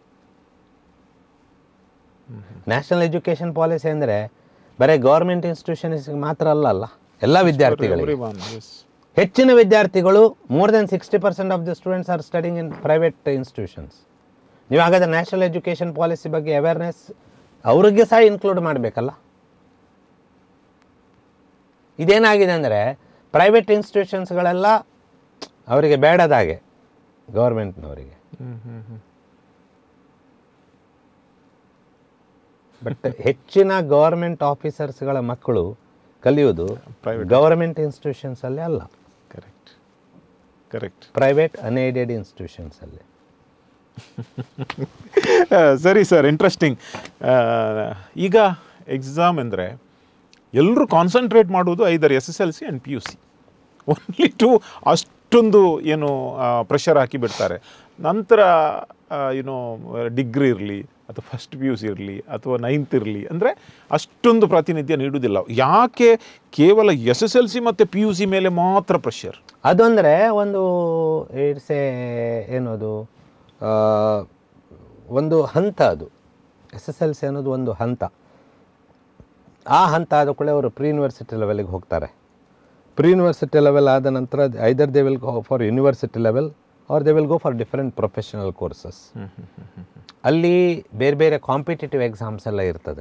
ನ್ಯಾಷನಲ್ ಎಜುಕೇಷನ್ ಪಾಲಿಸಿ ಅಂದರೆ ಬರೀ ಗೌರ್ಮೆಂಟ್ ಇನ್ಸ್ಟಿಟ್ಯೂಷನ್ಸ್ಗೆ ಮಾತ್ರ ಅಲ್ಲ ಅಲ್ಲ ಎಲ್ಲ ವಿದ್ಯಾರ್ಥಿಗಳಿಗೆ Everyone, yes. ಹೆಚ್ಚಿನ ವಿದ್ಯಾರ್ಥಿಗಳು more than sixty percent of the students are studying in private institutions ನೀವು ಹಾಗಾದ್ರೆ ನ್ಯಾಷನಲ್ ಎಜುಕೇಷನ್ ಪಾಲಿಸಿ ಬಗ್ಗೆ ಅವೇರ್ನೆಸ್ ಅವ್ರಿಗೆ ಸಹ ಇನ್ಕ್ಲೂಡ್ ಮಾಡಬೇಕಲ್ಲ ಇದೇನಾಗಿದೆ ಅಂದರೆ ಪ್ರೈವೇಟ್ ಇನ್ಸ್ಟಿಟ್ಯೂಷನ್ಸ್ಗಳೆಲ್ಲ ಅವರಿಗೆ ಬೇಡದ ಹಾಗೆ ಗೌರ್ಮೆಂಟ್ನವರಿಗೆ ಹ್ಮ್, ಹ್ಮ್, ಹ್ಮ್. ಬಟ್ ಹೆಚ್ಚಿನ ಗೌರ್ಮೆಂಟ್ ಆಫೀಸರ್ಸ್ಗಳ ಮಕ್ಕಳು ಕಲಿಯೋದು Private. ಗೌರ್ಮೆಂಟ್ ಇನ್ಸ್ಟಿಟ್ಯೂಷನ್ಸಲ್ಲೇ ಅಲ್ಲ Correct. Correct. ಪ್ರೈವೇಟ್ ಅನ್ಏಡೆಡ್ ಇನ್ಸ್ಟಿಟ್ಯೂಷನ್ಸಲ್ಲಿ ಆ, ಸರಿ ಸರ್ ಇಂಟ್ರೆಸ್ಟಿಂಗ್ ಈಗ ಎಕ್ಸಾಮ್ ಅಂದರೆ ಎಲ್ಲರೂ ಕಾನ್ಸಂಟ್ರೇಟ್ ಮಾಡೋದು either S S L C and P U C only to ಅಷ್ಟೊಂದು ಏನು ಪ್ರೆಷರ್ ಹಾಕಿ ಬಿಡ್ತಾರೆ ನಂತರ ಏನೋ ಡಿಗ್ರಿ ಇರಲಿ ಅಥವಾ ಫಸ್ಟ್ ಪಿ ಯು ಸಿ ಇರಲಿ ಅಥವಾ ನೈನ್ತ್ ಇರಲಿ ಅಂದರೆ ಅಷ್ಟೊಂದು ಪ್ರಾತಿನಿಧ್ಯ ನೀಡುವುದಿಲ್ಲ ಯಾಕೆ ಕೇವಲ ಎಸ್ ಎಸ್ ಎಲ್ ಸಿ ಮತ್ತು ಪಿ ಯು ಸಿ ಮೇಲೆ ಮಾತ್ರ ಪ್ರೆಷರ್ ಅದಂದರೆ ಒಂದು ಇಟ್ಸ್ ಎ ಏನದು ಆ, ಒಂದು ಹಂತ ಅದು ಎಸ್ ಎಸ್ ಎಲ್ ಸಿ ಅನ್ನೋದು ಒಂದು ಹಂತ ಆ ಹಂತ ಆದ ಕೂಡಲೇ ಅವರು ಪ್ರೀ ಯೂನಿವರ್ಸಿಟಿ ಲೆವೆಲ್ಗೆ ಹೋಗ್ತಾರೆ ಪ್ರೀ ಯೂನಿವರ್ಸಿಟಿ ಲೆವೆಲ್ ಆದ ನಂತರ either they will go for university level or they will go for different professional courses ಅಲ್ಲಿ ಬೇರೆ ಬೇರೆ ಕಾಂಪಿಟೇಟಿವ್ ಎಕ್ಸಾಮ್ಸ್ ಎಲ್ಲ ಇರ್ತದೆ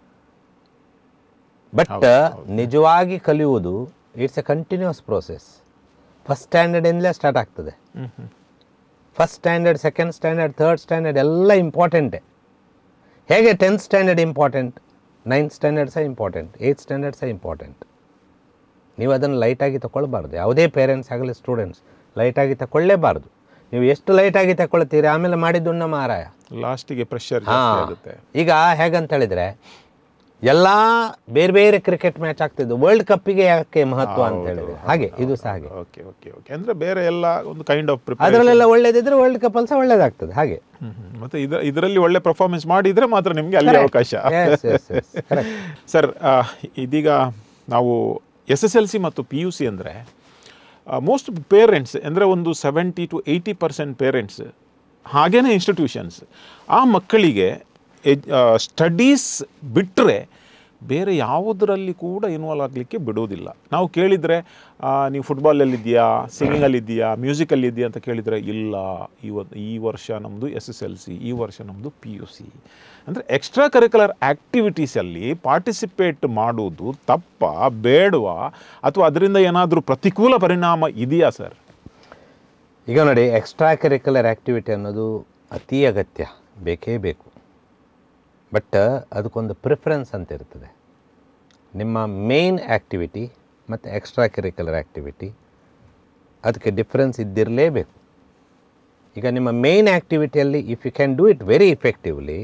ಬಟ್ ನಿಜವಾಗಿ ಕಲಿಯುವುದು it's a continuous process first ಸ್ಟ್ಯಾಂಡರ್ಡಿಂದಲೇ ಸ್ಟಾರ್ಟ್ ಆಗ್ತದೆ first standard second standard third standard ಎಲ್ಲ ಇಂಪಾರ್ಟೆಂಟೇ ಹೇಗೆ tenth standard important ninth standard ಸಹ ಇಂಪಾರ್ಟೆಂಟ್ ಏಯ್ತ್ ಸ್ಟ್ಯಾಂಡರ್ಡ್ ಸಹ ಇಂಪಾರ್ಟೆಂಟ್ ನೀವು ಅದನ್ನು ಲೈಟಾಗಿ ತಗೊಳ್ಬಾರ್ದು ಯಾವುದೇ ಪೇರೆಂಟ್ಸ್ ಆಗಲಿ ಸ್ಟೂಡೆಂಟ್ಸ್ ಲೈಟಾಗಿ ತಗೊಳ್ಳೇಬಾರ್ದು ನೀವು ಎಷ್ಟು ಲೈಟಾಗಿ ತಗೊಳ್ತೀರಿ ಆಮೇಲೆ ಮಾಡಿದ್ದುಣ್ಣ ಮಾರಾಯ ಲಾಸ್ಟಿಗೆ ಪ್ರೆಷರ್ ಹಾ. ಜಾಸ್ತಿ ಆಗುತ್ತೆ ಈಗ ಹೇಗಂತ ಹೇಳಿದ್ರೆ ಎಲ್ಲ ಬೇರೆ ಬೇರೆ ಕ್ರಿಕೆಟ್ ಮ್ಯಾಚ್ ಆಗ್ತಿದ್ದು ವರ್ಲ್ಡ್ ಕಪ್ಪಿಗೆ ಯಾಕೆ ಮಹತ್ವ ಅಂತ ಹೇಳಿದ್ರೆ ಹಾಗೆ ಇದು ಸಹ ಹಾಗೆ ಓಕೆ ಓಕೆ ಓಕೆ ಅಂದರೆ ಬೇರೆ ಎಲ್ಲ ಒಂದು ಕೈಂಡ್ ಆಫ್ ಪ್ರಿಪೇರ್ ಅದರಲ್ಲೆಲ್ಲ ಒಳ್ಳೇದಿದ್ರೆ ವರ್ಲ್ಡ್ ಕಪ್ ಅಲ್ಲಿ ಸಹ ಒಳ್ಳೇದಾಗ್ತದೆ ಹಾಗೆ ಮತ್ತೆ ಇದ ಇದರಲ್ಲಿ ಒಳ್ಳೆ ಪರ್ಫಾರ್ಮೆನ್ಸ್ ಮಾಡಿದ್ರೆ ಮಾತ್ರ ನಿಮಗೆ ಅಲ್ಲಿ ಅವಕಾಶ Yes, yes, yes. Correct. Sir ಇದೀಗ ನಾವು ಎಸ್ ಎಸ್ ಎಲ್ ಸಿ ಮತ್ತು ಪಿ ಯು ಸಿ ಅಂದರೆ ಮೋಸ್ಟ್ ಪೇರೆಂಟ್ಸ್ ಅಂದರೆ ಒಂದು seventy to eighty percent parents ಹಾಗೇನೇ ಇನ್ಸ್ಟಿಟ್ಯೂಷನ್ಸ್ ಆ ಮಕ್ಕಳಿಗೆ ಸ್ಟಡೀಸ್ ಬಿಟ್ಟರೆ ಬೇರೆ ಯಾವುದರಲ್ಲಿ ಕೂಡ ಇನ್ವಾಲ್ವ್ ಆಗಲಿಕ್ಕೆ ಬಿಡೋದಿಲ್ಲ ನಾವು ಕೇಳಿದರೆ ನೀವು ಫುಟ್ಬಾಲಲ್ಲಿದ್ದೀಯಾ ಸಿಂಗಿಂಗಲ್ಲಿದ್ದೀಯಾ ಮ್ಯೂಸಿಕಲ್ಲಿದ್ದೀಯಾ ಅಂತ ಕೇಳಿದರೆ ಇಲ್ಲ ಈ ಒಂದು ಈ ವರ್ಷ ನಮ್ಮದು ಎಸ್ ಎಸ್ ಎಲ್ ಸಿ ಈ ವರ್ಷ ನಮ್ಮದು ಪಿ ಯು ಸಿ ಅಂದರೆ ಎಕ್ಸ್ಟ್ರಾ ಕರಿಕ್ಯುಲರ್ ಆ್ಯಕ್ಟಿವಿಟೀಸಲ್ಲಿ ಪಾರ್ಟಿಸಿಪೇಟ್ ಮಾಡೋದು ತಪ್ಪ ಬೇಡವಾ ಅಥವಾ ಅದರಿಂದ ಏನಾದರೂ ಪ್ರತಿಕೂಲ ಪರಿಣಾಮ ಇದೆಯಾ ಸರ್ ಈಗ ನೋಡಿ ಎಕ್ಸ್ಟ್ರಾ ಕರಿಕ್ಯುಲರ್ ಆ್ಯಕ್ಟಿವಿಟಿ ಅನ್ನೋದು ಅತಿ ಅಗತ್ಯ ಬೇಕೇ ಬೇಕು ಬಟ್ ಅದಕ್ಕೊಂದು ಪ್ರಿಫರೆನ್ಸ್ ಅಂತ ಇರ್ತದೆ ನಿಮ್ಮ ಮೇನ್ ಆ್ಯಕ್ಟಿವಿಟಿ ಮತ್ತು ಎಕ್ಸ್ಟ್ರಾ ಕರಿಕ್ಯುಲರ್ ಆ್ಯಕ್ಟಿವಿಟಿ ಅದಕ್ಕೆ ಡಿಫ್ರೆನ್ಸ್ ಇದ್ದಿರಲೇಬೇಕು ಈಗ ನಿಮ್ಮ ಮೇನ್ ಆ್ಯಕ್ಟಿವಿಟಿಯಲ್ಲಿ if you can do it very effectively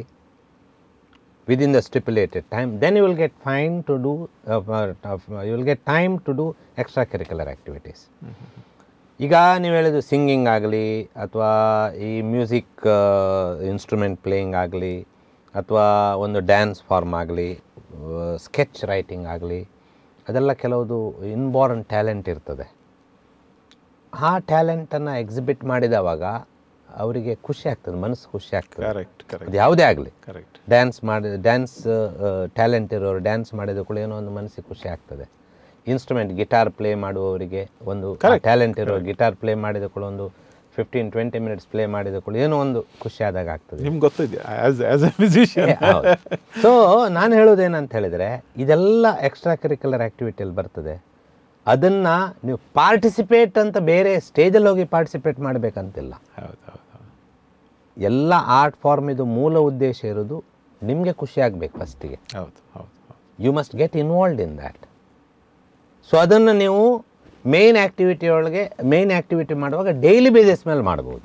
within the stipulated time, then you will get fine to do, uh, uh, uh, you will get time to do extracurricular activities. ಈಗ ನೀವು ಹೇಳಿದ್ದು singing ಆಗಲಿ ಅಥವಾ ಈ music instrument playing ಆಗಲಿ ಅಥವಾ ಒಂದು dance form ಆಗಲಿ ಸ್ಕೆಚ್ ರೈಟಿಂಗ್ ಆಗಲಿ ಅದೆಲ್ಲ ಕೆಲವುದು ಇನ್ಬಾರ್ನ್ ಟ್ಯಾಲೆಂಟ್ ಇರ್ತದೆ ಆ ಟ್ಯಾಲೆಂಟನ್ನು ಎಕ್ಸಿಬಿಟ್ ಮಾಡಿದವಾಗ ಅವರಿಗೆ ಖುಷಿ ಆಗ್ತದೆ ಮನಸ್ಸು ಖುಷಿ ಆಗ್ತದೆ ಕರೆಕ್ಟ್ ಕರೆಕ್ಟ್ ಅದು ಯಾವುದೇ ಆಗಲಿ ಕರೆಕ್ಟ್ ಡ್ಯಾನ್ಸ್ ಮಾಡಿ ಡ್ಯಾನ್ಸ್ ಟ್ಯಾಲೆಂಟ್ ಇರೋರು ಡ್ಯಾನ್ಸ್ ಮಾಡಿದ ಕೂಡ ಏನೋ ಒಂದು ಮನಸ್ಸಿಗೆ ಖುಷಿ ಆಗ್ತದೆ ಇನ್ಸ್ಟ್ರೂಮೆಂಟ್ ಗಿಟಾರ್ ಪ್ಲೇ ಮಾಡುವವರಿಗೆ ಒಂದು Correct. ಟ್ಯಾಲೆಂಟ್ ಇರೋ ಗಿಟಾರ್ ಪ್ಲೇ ಮಾಡಿದ ಕೂಡ ಒಂದು ಫಿಫ್ಟೀನ್ ಟ್ವೆಂಟಿ ಮಿನಿಟ್ಸ್ ಪ್ಲೇ ಮಾಡಿದ ಕೂಡ ಏನೋ ಒಂದು ಖುಷಿ ಆದಾಗ ಆಗ್ತದೆ ನಿಮ್ಗೆ ಗೊತ್ತಿದೆ as as a musician so ನಾನು ಹೇಳೋದೇನಂತ ಹೇಳಿದರೆ ಇದೆಲ್ಲ ಎಕ್ಸ್ಟ್ರಾ ಕರಿಕ್ಯುಲರ್ ಆ್ಯಕ್ಟಿವಿಟಿಯಲ್ಲಿ ಬರ್ತದೆ ಅದನ್ನು ನೀವು ಪಾರ್ಟಿಸಿಪೇಟ್ ಅಂತ ಬೇರೆ ಸ್ಟೇಜಲ್ಲಿ ಹೋಗಿ ಪಾರ್ಟಿಸಿಪೇಟ್ ಮಾಡಬೇಕಂತಿಲ್ಲ ಹೌದು ಹೌದು ಹೌದು ಎಲ್ಲ ಆರ್ಟ್ ಫಾರ್ಮ್ ಇದು ಮೂಲ ಉದ್ದೇಶ ಇರೋದು ನಿಮಗೆ ಖುಷಿ ಆಗಬೇಕು ಫಸ್ಟಿಗೆ ಹೌದು ಹೌದು ಹೌದು you must get involved in that so ಅದನ್ನು ನೀವು ಮೇನ್ ಆ್ಯಕ್ಟಿವಿಟಿ ಒಳಗೆ ಮೇನ್ ಆ್ಯಕ್ಟಿವಿಟಿ ಮಾಡುವಾಗ ಡೈಲಿ ಬೇಸಿಸ್ ಮೇಲೆ ಮಾಡ್ಬೋದು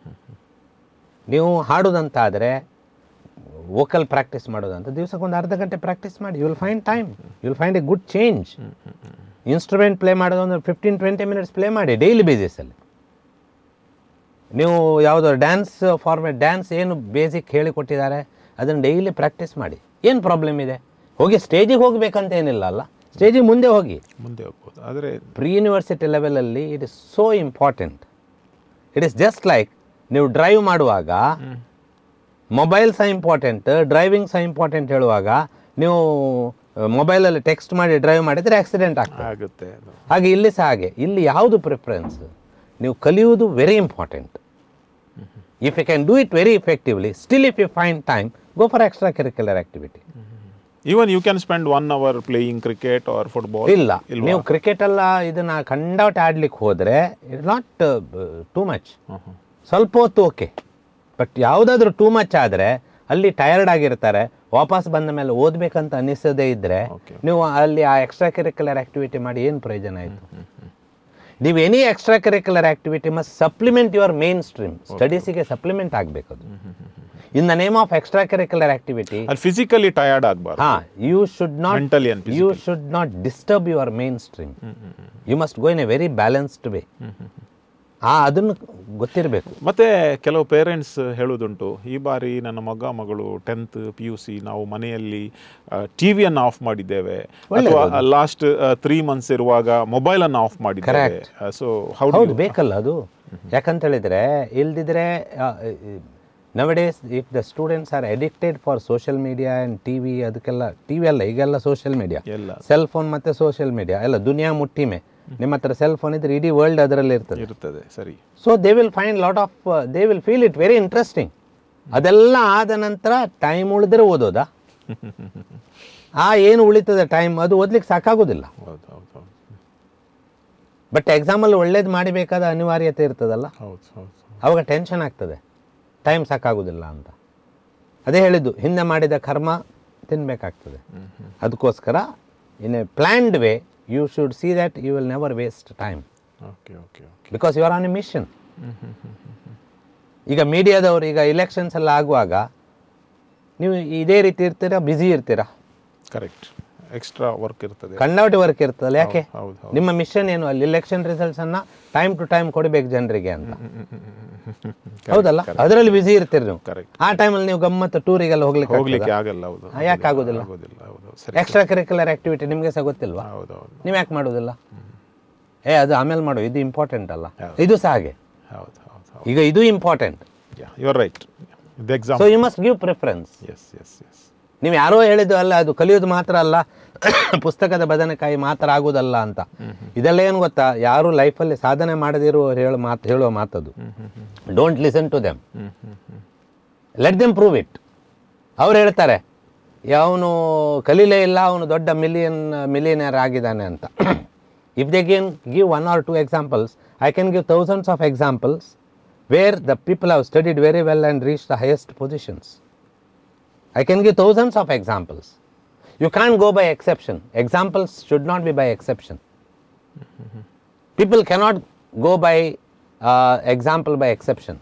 ನೀವು ಹಾಡೋದಂತಾದರೆ ವೋಕಲ್ ಪ್ರಾಕ್ಟೀಸ್ ಮಾಡೋದಂತ ದಿವ್ಸಕ್ಕೆ ಒಂದು ಅರ್ಧ ಗಂಟೆ ಪ್ರಾಕ್ಟೀಸ್ ಮಾಡಿ you will find time you will find a good change instrument play ಮಾಡೋದು ಒಂದು ಫಿಫ್ಟೀನ್ ಟ್ವೆಂಟಿ ಮಿನಿಟ್ಸ್ ಪ್ಲೇ ಮಾಡಿ ಡೈಲಿ ಬೇಸಿಸಲ್ಲಿ ನೀವು ಯಾವುದೋ ಡ್ಯಾನ್ಸ್ ಫಾರ್ಮೇಟ್ ಡ್ಯಾನ್ಸ್ ಏನು ಬೇಸಿಕ್ ಹೇಳಿಕೊಟ್ಟಿದ್ದಾರೆ ಅದನ್ನು ಡೈಲಿ ಪ್ರಾಕ್ಟೀಸ್ ಮಾಡಿ ಏನು ಪ್ರಾಬ್ಲಮ್ ಇದೆ ಹೋಗಿ ಸ್ಟೇಜಿಗೆ ಹೋಗಬೇಕಂತ ಏನಿಲ್ಲ ಅಲ್ಲ ಸ್ಟೇಜಿಗೆ ಮುಂದೆ ಹೋಗಿ ಮುಂದೆ ಹೋಗ್ಬೋದು ಆದರೆ ಪ್ರೀ ಯೂನಿವರ್ಸಿಟಿ ಲೆವೆಲಲ್ಲಿ it is so important it is just like ನೀವು ಡ್ರೈವ್ ಮಾಡುವಾಗ ಮೊಬೈಲ್ ಸಹ ಇಂಪಾರ್ಟೆಂಟ್ ಡ್ರೈವಿಂಗ್ ಸಹ ಇಂಪಾರ್ಟೆಂಟ್ ಹೇಳುವಾಗ ನೀವು ಮೊಬೈಲಲ್ಲಿ ಟೆಕ್ಸ್ಟ್ ಮಾಡಿ ಡ್ರೈವ್ ಮಾಡಿದರೆ ಆಕ್ಸಿಡೆಂಟ್ ಆಗ್ತದೆ ಆಗುತ್ತೆ ಅದು ಹಾಗೆ ಇಲ್ಲಿ ಸಹ ಹಾಗೆ ಇಲ್ಲಿ ಯಾವುದು ಪ್ರಿಫರೆನ್ಸ್ ನೀವು ಕಲಿಯುವುದು very important if you can do it very effectively still if you find time go for extra curricular activity even you can spend one hour playing cricket or football ಇಲ್ಲ ನೀವು ಕ್ರಿಕೆಟ್ ಎಲ್ಲ ಇದನ್ನ ಕಂಡೌಟ್ ಆಡ್ಲಿಕ್ಕೆ ಹೋದರೆ it not two much ಸ್ವಲ್ಪ ಹೊತ್ತು okay but ಯಾವುದಾದ್ರೂ too much ಆದರೆ ಅಲ್ಲಿ ಟಯರ್ಡ್ ಆಗಿರ್ತಾರೆ ವಾಪಸ್ ಬಂದ ಮೇಲೆ ಓದಬೇಕಂತ ಅನಿಸದೇ ಇದ್ದರೆ Okay. ನೀವು ಅಲ್ಲಿ ಆ ಎಕ್ಸ್ಟ್ರಾ ಕರಿಕ್ಯುಲರ್ ಆ್ಯಕ್ಟಿವಿಟಿ ಮಾಡಿ ಏನು ಪ್ರಯೋಜನ ಆಯಿತು ನೀವು any extra curricular activity must supplement your main stream ಸ್ಟಡೀಸಿಗೆ ಸಪ್ಲಿಮೆಂಟ್ ಆಗಬೇಕು ಅದು in the name of extra curricular activity ಅಲ್ಲಿ ಫಿಸಿಕಲಿ ಟಯರ್ಡ್ ಆಗಬಾರ್ದು ಹಾ you should not Mentally and you should not disturb your main stream you must go in a very balanced way ಆ ಅದನ್ನು ಗೊತ್ತಿರಬೇಕು ಮತ್ತೆ ಕೆಲವು ಪೇರೆಂಟ್ಸ್ ಹೇಳೋದುಂಟು ಈ ಬಾರಿ ನನ್ನ ಮಗ ಮಗಳು ಟೆಂತ್ ಪಿ ಯು ಸಿ ನಾವು ಮನೆಯಲ್ಲಿ ಟಿ ವಿಯನ್ನು ಆಫ್ ಮಾಡಿದ್ದೇವೆ ಅಥವಾ ಲಾಸ್ಟ್ ತ್ರೀ ಮಂತ್ಸ್ ಇರುವಾಗ ಮೊಬೈಲನ್ನು ಆಫ್ ಮಾಡಿದ್ದೇವೆ ಸೊ ಹೌ ಹೌದು ಬೇಕಲ್ಲ ಅದು ಯಾಕಂತ ಹೇಳಿದ್ರೆ ಇಲ್ದಿದ್ರೆ nowadays if the students are addicted for social media and T V ಅದಕ್ಕೆಲ್ಲ ಟಿ ವಿ ಅಲ್ಲ ಈಗೆಲ್ಲ ಸೋಷಿಯಲ್ ಮೀಡಿಯಾ ಎಲ್ಲ ಸೆಲ್ ಫೋನ್ ಮತ್ತು ಸೋಷಿಯಲ್ ಮೀಡಿಯಾ ಎಲ್ಲ ದುನಿಯಾ ಮುಟ್ಟಿಮೆ ನಿಮ್ಮ ಹತ್ರ ಸೆಲ್ ಫೋನ್ ಇದ್ರೆ ಇಡೀ ವರ್ಲ್ಡ್ ಅದರಲ್ಲಿ ಇರ್ತದೆ ಇರ್ತದೆ ಸರಿ so they will find lot of they will feel it very interesting ಅದೆಲ್ಲ ಆದ ನಂತರ ಟೈಮ್ ಉಳಿದ್ರೆ ಓದೋದಾ ಆ ಏನು ಉಳಿತದೆ ಟೈಮ್ ಅದು ಓದ್ಲಿಕ್ಕೆ ಸಾಕಾಗೋದಿಲ್ಲ ಹೌದು ಹೌದು ಹೌದು ಬಟ್ ಎಕ್ಸಾಮಲ್ಲಿ ಒಳ್ಳೇದು ಮಾಡಬೇಕಾದ ಅನಿವಾರ್ಯತೆ ಇರ್ತದಲ್ಲ ಹೌದು ಹೌದು ಅವಾಗ ಟೆನ್ಷನ್ ಆಗ್ತದೆ ಟೈಮ್ ಸಾಕಾಗೋದಿಲ್ಲ ಅಂತ ಅದೇ ಹೇಳಿದ್ದು ಹಿಂದೆ ಮಾಡಿದ ಕರ್ಮ ತಿನ್ನಬೇಕಾಗ್ತದೆ ಅದಕ್ಕೋಸ್ಕರ in a planned way you should see that you will never waste time okay okay okay because you are on a mission ಈಗ ಮೀಡಿಯಾದವರು ಈಗ ಇಲೆಕ್ಷನ್ಸ್ ಎಲ್ಲ ಆಗುವಾಗ ನೀವು ಇದೇ ರೀತಿ ಇರ್ತೀರಾ ಬ್ಯುಸಿ ಇರ್ತೀರಾ ಕರೆಕ್ಟ್ ಎಕ್ಸ್ಟ್ರಾ ವರ್ಕ್ ಇರ್ತದೆ ಕಂಡೌಟ್ ವರ್ಕ್ ಇರ್ತದಲ್ಲ ಯಾಕೆ ಹೌದು ಹೌದು ನಿಮ್ಮ ಮಿಷನ್ ಏನು ಅಲ್ಲಿ ಇಲೆಕ್ಷನ್ ರಿಸಲ್ಟ್ಸ್ ಅನ್ನ ಟೈಮ್ ಟು ಟೈಮ್ ಕೊಡಬೇಕು ಜನರಿಗೆ ಅಂತ ಹೌದಲ್ಲ ಅದರಲ್ಲಿ ಬ್ಯುಸಿ ಇರ್ತೀರಿ ನೀವು ಕರೆಕ್ಟ್ ಆ ಟೈಮಲ್ಲಿ ನೀವು ಗಮ್ಮತ್ತು ಟೂರಿಗೆಲ್ಲ ಹೋಗ್ಲಿಕ್ಕೆ ಹೋಗ್ಲಿಕ್ಕೆ ಆಗಲ್ಲ ಹೌದು ಆ, ಯಾಕೆ ಆಗೋದಿಲ್ಲ? ಆಗೋದಿಲ್ಲ ಹೌದು ಸರಿ ಎಕ್ಸ್ಟ್ರಾ ಕರಿಕ್ಯುಲರ್ ಆಕ್ಟಿವಿಟಿ ನಿಮಗೆ ಸಹ ಗೊತ್ತಿಲ್ವಾ ಹೌದು ಹೌದು ನೀವು ಯಾಕೆ ಮಾಡೋದಿಲ್ಲ ಏ ಅದು ಆಮೇಲೆ ಮಾಡು ಇದು ಇಂಪಾರ್ಟೆಂಟ್ ಅಲ್ಲ ಇದು ಸಹ ಹಾಗೆ ಹೌದು ಹೌದು ಹೌದು ಈಗ ಇದು important you are right the exam so you must give preference yes yes yes ನೀವು ಯಾರೋ ಹೇಳಿದ್ದು ಅಲ್ಲ ಅದು ಕಲಿಯೋದು ಮಾತ್ರ ಅಲ್ಲ ಪುಸ್ತಕದ ಬದನೆಕಾಯಿ ಮಾತ್ರ ಆಗೋದಲ್ಲ ಅಂತ ಇದೆಲ್ಲ ಏನು ಗೊತ್ತಾ ಯಾರು ಲೈಫಲ್ಲಿ ಸಾಧನೆ ಮಾಡದಿರುವ ಹೇಳೋ ಮಾತು ಹೇಳುವ ಮಾತದು don't listen to them let them prove it ಅವ್ರು ಹೇಳ್ತಾರೆ ಅವನು ಕಲೀಲೇ ಇಲ್ಲ ಅವನು ದೊಡ್ಡ ಮಿಲಿಯನ್ ಮಿಲಿಯನರ್ ಆಗಿದ್ದಾನೆ ಅಂತ if they can give one or two examples I can give thousands of examples where the people have studied very well and reach the highest positions I can give thousands of examples. You can't go by exception. Examples should not be by exception. People cannot go by uh, example by exception.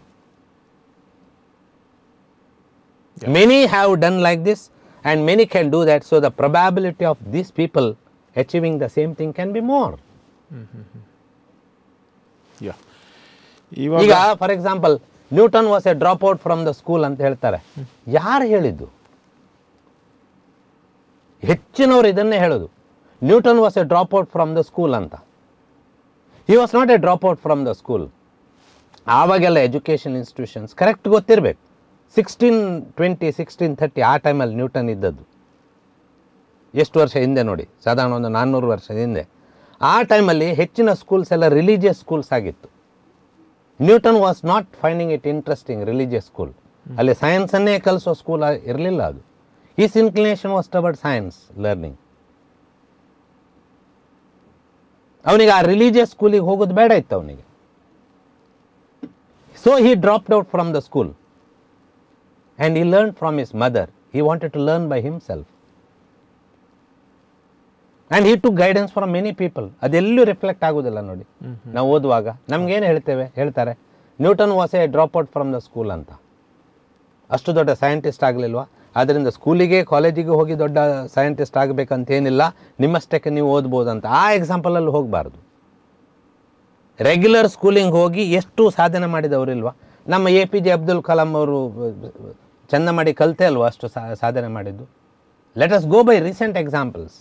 Many have done like this, and many can do that. So the probability of these people achieving the same thing can be more. Yeah ಇವಾಗ ಈಗ for example Newton was a drop out from the school ಅಂತ ಹೇಳ್ತಾರೆ ಯಾರು ಹೇಳಿದ್ದು ಹೆಚ್ಚಿನವರು ಇದನ್ನೇ ಹೇಳೋದು Newton was a drop out from the school ಅಂತ he was not a drop out from the school ಆವಾಗೆಲ್ಲ ಎಜುಕೇಷನ್ ಇನ್ಸ್ಟಿಟ್ಯೂಷನ್ಸ್ ಕರೆಕ್ಟ್ ಗೊತ್ತಿರಬೇಕು ಸಿಕ್ಸ್ಟೀನ್ ಟ್ವೆಂಟಿ ಸಿಕ್ಸ್ಟೀನ್ ಥರ್ಟಿ ಆ ಟೈಮಲ್ಲಿ ನ್ಯೂಟನ್ ಇದ್ದದ್ದು ಎಷ್ಟು ವರ್ಷ ಹಿಂದೆ ನೋಡಿ ಸಾಧಾರಣ ಒಂದು ನಾನ್ನೂರು ವರ್ಷದ ಹಿಂದೆ ಆ ಟೈಮಲ್ಲಿ ಹೆಚ್ಚಿನ ಸ್ಕೂಲ್ಸ್ ಎಲ್ಲ ರಿಲಿಜಿಯಸ್ ಸ್ಕೂಲ್ಸ್ ಆಗಿತ್ತು Newton was not finding it interesting religious school ಅಲ್ಲಿ ಸೈನ್ಸನ್ನೇ ಕಲಿಸೋ ಸ್ಕೂಲ್ ಇರಲಿಲ್ಲ ಅದು is inclination was towards science learning ಅವನಿಗೆ ಆ ರಿಲಿಜಿಯಸ್ ಸ್ಕೂಲಿಗೆ ಹೋಗೋದು ಬೇಡ ಇತ್ತು ಅವನಿಗೆ so he dropped out from the school and he learn from his mother he wanted to learn by himself and he took guidance from many people ಅದೆಲ್ಲೂ reflect ಆಗೋದಿಲ್ಲ ನೋಡಿ ನಾವು ಓದುವಾಗ ನಮ್ಗೇನು ಹೇಳ್ತೇವೆ ಹೇಳ್ತಾರೆ Newton was a drop out from the school ಅಂತ ಅಷ್ಟು ದೊಡ್ಡ ಸೈಂಟಿಸ್ಟ್ ಆಗಲಿಲ್ವಾ ಆದ್ದರಿಂದ ಸ್ಕೂಲಿಗೆ ಕಾಲೇಜಿಗೆ ಹೋಗಿ ದೊಡ್ಡ ಸೈಂಟಿಸ್ಟ್ ಆಗಬೇಕಂತ ಏನಿಲ್ಲ ನಿಮ್ಮಷ್ಟಕ್ಕೆ ನೀವು ಓದ್ಬೋದು ಅಂತ ಆ ಎಕ್ಸಾಂಪಲಲ್ಲಿ ಹೋಗಬಾರ್ದು ರೆಗ್ಯುಲರ್ ಸ್ಕೂಲಿಂಗ್ ಹೋಗಿ ಎಷ್ಟು ಸಾಧನೆ ಮಾಡಿದವರಿಲ್ವಾ ನಮ್ಮ A P J Abdul Kalam ಅವರು ಚಂದ ಮಾಡಿ ಕಲಿತೆ ಅಲ್ವಾ ಅಷ್ಟು ಸಾ- ಸಾಧನೆ ಮಾಡಿದ್ದು let us go by recent examples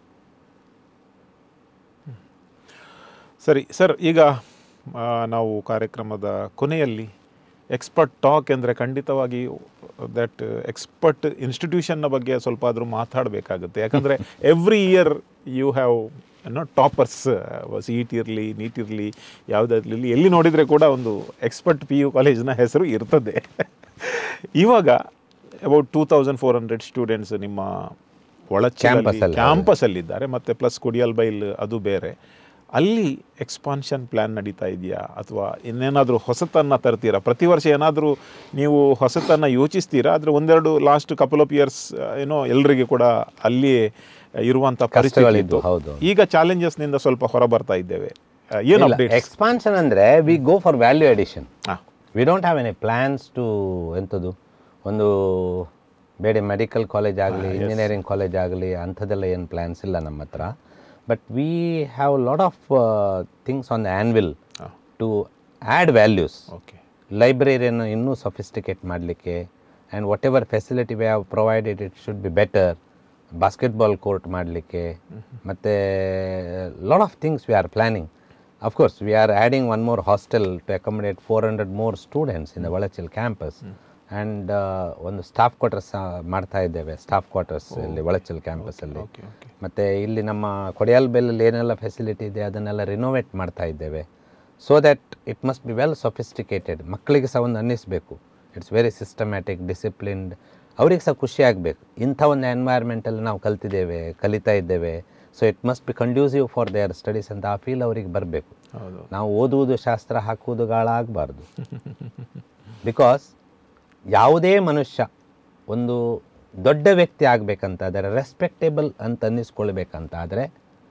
ಸರಿ ಸರ್ ಈಗ ಆ, ನಾವು ಕಾರ್ಯಕ್ರಮದ ಕೊನೆಯಲ್ಲಿ ಎಕ್ಸ್ಪರ್ಟ್ ಟಾಕ್ ಅಂದರೆ ಖಂಡಿತವಾಗಿ ದಟ್ ಎಕ್ಸ್ಪರ್ಟ್ ಇನ್ಸ್ಟಿಟ್ಯೂಷನ್ನ ಬಗ್ಗೆ ಸ್ವಲ್ಪ ಆದರೂ ಮಾತಾಡಬೇಕಾಗುತ್ತೆ ಯಾಕಂದರೆ ಎವ್ರಿ ಇಯರ್ ಯು ಹ್ಯಾವ್ ಏನೋ ಟಾಪರ್ಸ್ ಸಿ ಇ ಟಿ ಇರಲಿ ನೀಟ್ ಇರಲಿ ಯಾವುದಾದ್ರಲ್ಲಿ ಎಲ್ಲಿ ನೋಡಿದರೆ ಕೂಡ ಒಂದು ಎಕ್ಸ್ಪರ್ಟ್ ಪಿ ಯು ಕಾಲೇಜಿನ ಹೆಸರು ಇರ್ತದೆ ಇವಾಗ about two thousand four hundred students ನಿಮ್ಮ ಒಳಚಲ್ಲಿ Campus ಅಲ್ಲಿ. ಕ್ಯಾಂಪಸಲ್ಲಿದ್ದಾರೆ ಮತ್ತು ಪ್ಲಸ್ ಕುಡಿಯಲ್ ಬೈಲ್ ಅದು ಬೇರೆ ಅಲ್ಲಿ ಎಕ್ಸ್ಪಾನ್ಷನ್ ಪ್ಲ್ಯಾನ್ ನಡೀತಾ ಇದೆಯಾ ಅಥವಾ ಇನ್ನೇನಾದರೂ ಹೊಸತನ್ನು ತರ್ತೀರಾ ಪ್ರತಿ ವರ್ಷ ಏನಾದರೂ ನೀವು ಹೊಸತನ್ನು ಯೋಚಿಸ್ತೀರಾ ಆದರೆ ಒಂದೆರಡು ಲಾಸ್ಟ್ ಕಪಲ್ ಆಫ್ ಇಯರ್ಸ್ ಏನೋ ಎಲ್ಲರಿಗೆ ಕೂಡ ಅಲ್ಲಿಯೇ ಇರುವಂಥ ಪರಿಸ್ಥಿತಿ ಕಷ್ಟಗಳಿದ್ದು, ಇತ್ತು. ಹೌದು. ಈಗ ಚಾಲೆಂಜಸ್ನಿಂದ ಸ್ವಲ್ಪ ಹೊರ ಬರ್ತಾ ಇದ್ದೇವೆ ಏನು ಅಪ್ಡೇಟ್ ಎಕ್ಸ್ಪಾನ್ಷನ್ ಅಂದರೆ we go for value addition ಹಾಂ we don't have any plans to ಎಂಥದ್ದು ಒಂದು ಬೇರೆ ಮೆಡಿಕಲ್ ಕಾಲೇಜ್ ಆಗಲಿ ಇಂಜಿನಿಯರಿಂಗ್ ಕಾಲೇಜ್ ಆಗಲಿ ಅಂಥದ್ದೆಲ್ಲ ಏನು ಪ್ಲ್ಯಾನ್ಸ್ ಇಲ್ಲ ನಮ್ಮ ಹತ್ರ but we have lot of things on the anvil ಹಾಂ ಟು ಆ್ಯಡ್ ವ್ಯಾಲ್ಯೂಸ್ ಓಕೆ ಲೈಬ್ರರಿಯನ್ನು ಇನ್ನೂ ಸೊಫಿಸ್ಟಿಕೇಟ್ ಮಾಡಲಿಕ್ಕೆ and whatever facility we have provided it should be better basketball court ಮಾಡಲಿಕ್ಕೆ ಮತ್ತು lot of things we are planning of course we are adding one more hostel to accommodate four hundred more students in the Valachil campus and ಒಂದು staff quarters ಮಾಡ್ತಾ ಇದ್ದೇವೆ staff quarters ಇಲ್ಲಿ ಒಳಚಿಲ್ ಕ್ಯಾಂಪಸಲ್ಲಿ okay okay ಮತ್ತು ಇಲ್ಲಿ ನಮ್ಮ ಕೊಡಿಯಾಲ್ ಬೆಲ್ಲಲ್ಲಿ ಏನೆಲ್ಲ ಫೆಸಿಲಿಟಿ ಇದೆ ಅದನ್ನೆಲ್ಲ ರಿನೋವೇಟ್ ಮಾಡ್ತಾ ಇದ್ದೇವೆ so that it must be well sophisticated ಮಕ್ಕಳಿಗೆ ಸಹ ಒಂದು ಅನ್ನಿಸ್ಬೇಕು ಇಟ್ಸ್ ವೆರಿ ಸಿಸ್ಟಮ್ಯಾಟಿಕ್ ಡಿಸಿಪ್ಲಿನ್ಡ್ ಅವ್ರಿಗೆ ಸಹ ಖುಷಿ ಆಗಬೇಕು ಇಂಥ ಒಂದು ಎನ್ವೈರ್ಮೆಂಟಲ್ಲಿ ನಾವು ಕಲ್ತಿದ್ದೇವೆ ಕಲಿತಾ ಇದ್ದೇವೆ so it must be conducive for their studies ಅಂತ ಆ ಫೀಲ್ ಅವ್ರಿಗೆ ಬರಬೇಕು ಹೌದು ನಾವು ಓದುವುದು ಶಾಸ್ತ್ರ ಹಾಕುವುದು ಗಾಳ ಆಗಬಾರ್ದು ಬಿಕಾಸ್ ಯಾವುದೇ ಮನುಷ್ಯ ಒಂದು ದೊಡ್ಡ ವ್ಯಕ್ತಿ ಆಗಬೇಕಂತಾದರೆ ರೆಸ್ಪೆಕ್ಟೇಬಲ್ ಅಂತ ಅನ್ನಿಸ್ಕೊಳ್ಬೇಕಂತಾದರೆ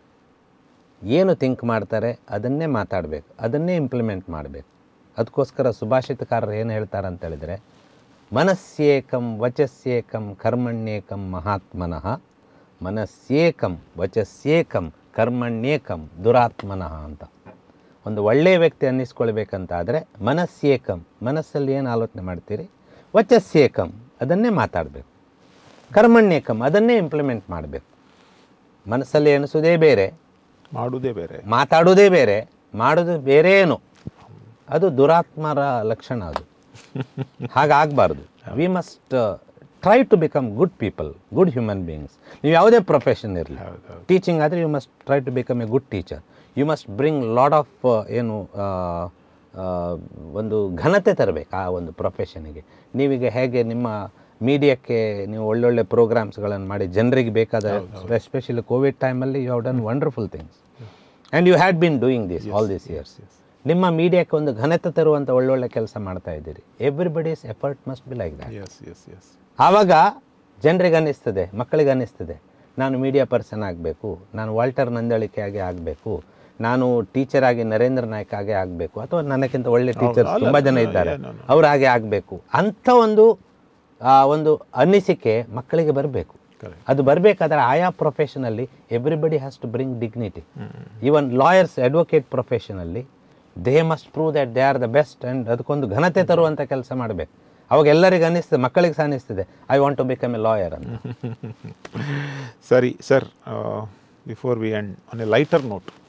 ಏನು ಥಿಂಕ್ ಮಾಡ್ತಾರೆ ಅದನ್ನೇ ಮಾತಾಡಬೇಕು ಅದನ್ನೇ ಇಂಪ್ಲಿಮೆಂಟ್ ಮಾಡಬೇಕು ಅದಕ್ಕೋಸ್ಕರ ಸುಭಾಷಿತಕಾರರು ಏನು ಹೇಳ್ತಾರೆ ಅಂತ ಹೇಳಿದರೆ ಮನಸ್ಸೇಕಂ ವಚಸ್ಸೇಕಂ ಕರ್ಮಣ್ಯೇಕಂ ಮಹಾತ್ಮನಃ ಮನಸ್ಸೇಕಂ ವಚಸ್ಸೇಕಂ ಕರ್ಮಣ್ಯೇಕಂ ದುರಾತ್ಮನಃ ಅಂತ ಒಂದು ಒಳ್ಳೆಯ ವ್ಯಕ್ತಿ ಅನ್ನಿಸ್ಕೊಳ್ಬೇಕಂತಾದರೆ ಮನಸ್ಸೇಕಂ ಮನಸ್ಸಲ್ಲಿ ಏನು ಆಲೋಚನೆ ಮಾಡ್ತೀರಿ ವಚಸ್ಸೇಕಂ ಅದನ್ನೇ ಮಾತಾಡಬೇಕು ಕರ್ಮಣ್ಯೇಕಂ ಅದನ್ನೇ ಇಂಪ್ಲಿಮೆಂಟ್ ಮಾಡಬೇಕು ಮನಸ್ಸಲ್ಲಿ ಎಣಿಸೋದೇ ಬೇರೆ ಮಾಡುವುದೇ ಬೇರೆ ಮಾತಾಡೋದೇ ಬೇರೆ ಮಾಡೋದು ಬೇರೆ ಏನು ಅದು ದುರಾತ್ಮರ ಲಕ್ಷಣ ಅದು ಹಾಗಾಗಬಾರ್ದು we must try to become good people good human beings ನೀವು ಯಾವುದೇ ಪ್ರೊಫೆಷನ್ ಇರಲಿ ಹೌದು ಹೌದು ಟೀಚಿಂಗ್ ಆದರೆ you must try to become a good teacher you must bring lot of ಏನು ಆ, ಆ, ಒಂದು ಘನತೆ ತರಬೇಕು ಆ ಒಂದು ಪ್ರೊಫೆಷನಿಗೆ ನೀವೀಗ ಹೇಗೆ ನಿಮ್ಮ ಮೀಡಿಯಾಕ್ಕೆ ನೀವು ಒಳ್ಳೊಳ್ಳೆ ಪ್ರೋಗ್ರಾಮ್ಸ್ಗಳನ್ನು ಮಾಡಿ ಜನರಿಗೆ ಬೇಕಾದ ಎಸ್ಪೆಷಲಿ ಕೋವಿಡ್ ಟೈಮಲ್ಲಿ you have done wonderful things and you had been doing this all this years ನಿಮ್ಮ ಮೀಡಿಯಾಕ್ಕೆ ಒಂದು ಘನತೆ ತರುವಂಥ ಒಳ್ಳೊಳ್ಳೆ ಕೆಲಸ ಮಾಡ್ತಾ ಇದ್ದೀರಿ everybody's effort must be like that yes yes yes ಆವಾಗ ಜನರಿಗೆ ಅನ್ನಿಸ್ತದೆ ಮಕ್ಕಳಿಗೆ ಅನ್ನಿಸ್ತದೆ ನಾನು ಮೀಡಿಯಾ ಪರ್ಸನ್ ಆಗಬೇಕು ನಾನು ವಾಲ್ಟರ್ ನಂದಳಿಕೆ ಆಗಿ ಆಗಬೇಕು ನಾನು ಟೀಚರ್ ಆಗಿ ನರೇಂದ್ರ ನಾಯ್ಕ ಆಗಿ ಆಗಬೇಕು ಅಥವಾ ನನಗಿಂತ ಒಳ್ಳೆ ಟೀಚರ್ಸ್ ಅಲ್ಲ, ತುಂಬ ಜನ ಅಲ್ಲ, ಇದ್ದಾರೆ ಏನು, ಏನು. ಅವ್ರ ಹಾಗೆ ಆಗಬೇಕು ಅಂಥ ಒಂದು ಆ, ಒಂದು ಅನ್ನಿಸಿಕೆ ಮಕ್ಕಳಿಗೆ ಬರಬೇಕು ಕರೆಕ್ಟ್ ಅದು ಬರಬೇಕಾದ್ರೆ ಆಯಾ ಪ್ರೊಫೆಷನಲ್ಲಿ everybody has to bring dignity even lawyers advocate ಪ್ರೊಫೆಷನಲ್ಲಿ they must prove that they are the best and ಅದಕ್ಕೊಂದು ಘನತೆ ತರುವಂಥ ಕೆಲಸ ಮಾಡಬೇಕು ಅವಾಗ ಎಲ್ಲರಿಗೆ ಅನ್ನಿಸ್ತದೆ ಮಕ್ಕಳಿಗೆ ಸಹ ಅನ್ನಿಸ್ತದೆ I want to become a lawyer ಅಂತ ಸರಿ sir before we end on a lighter note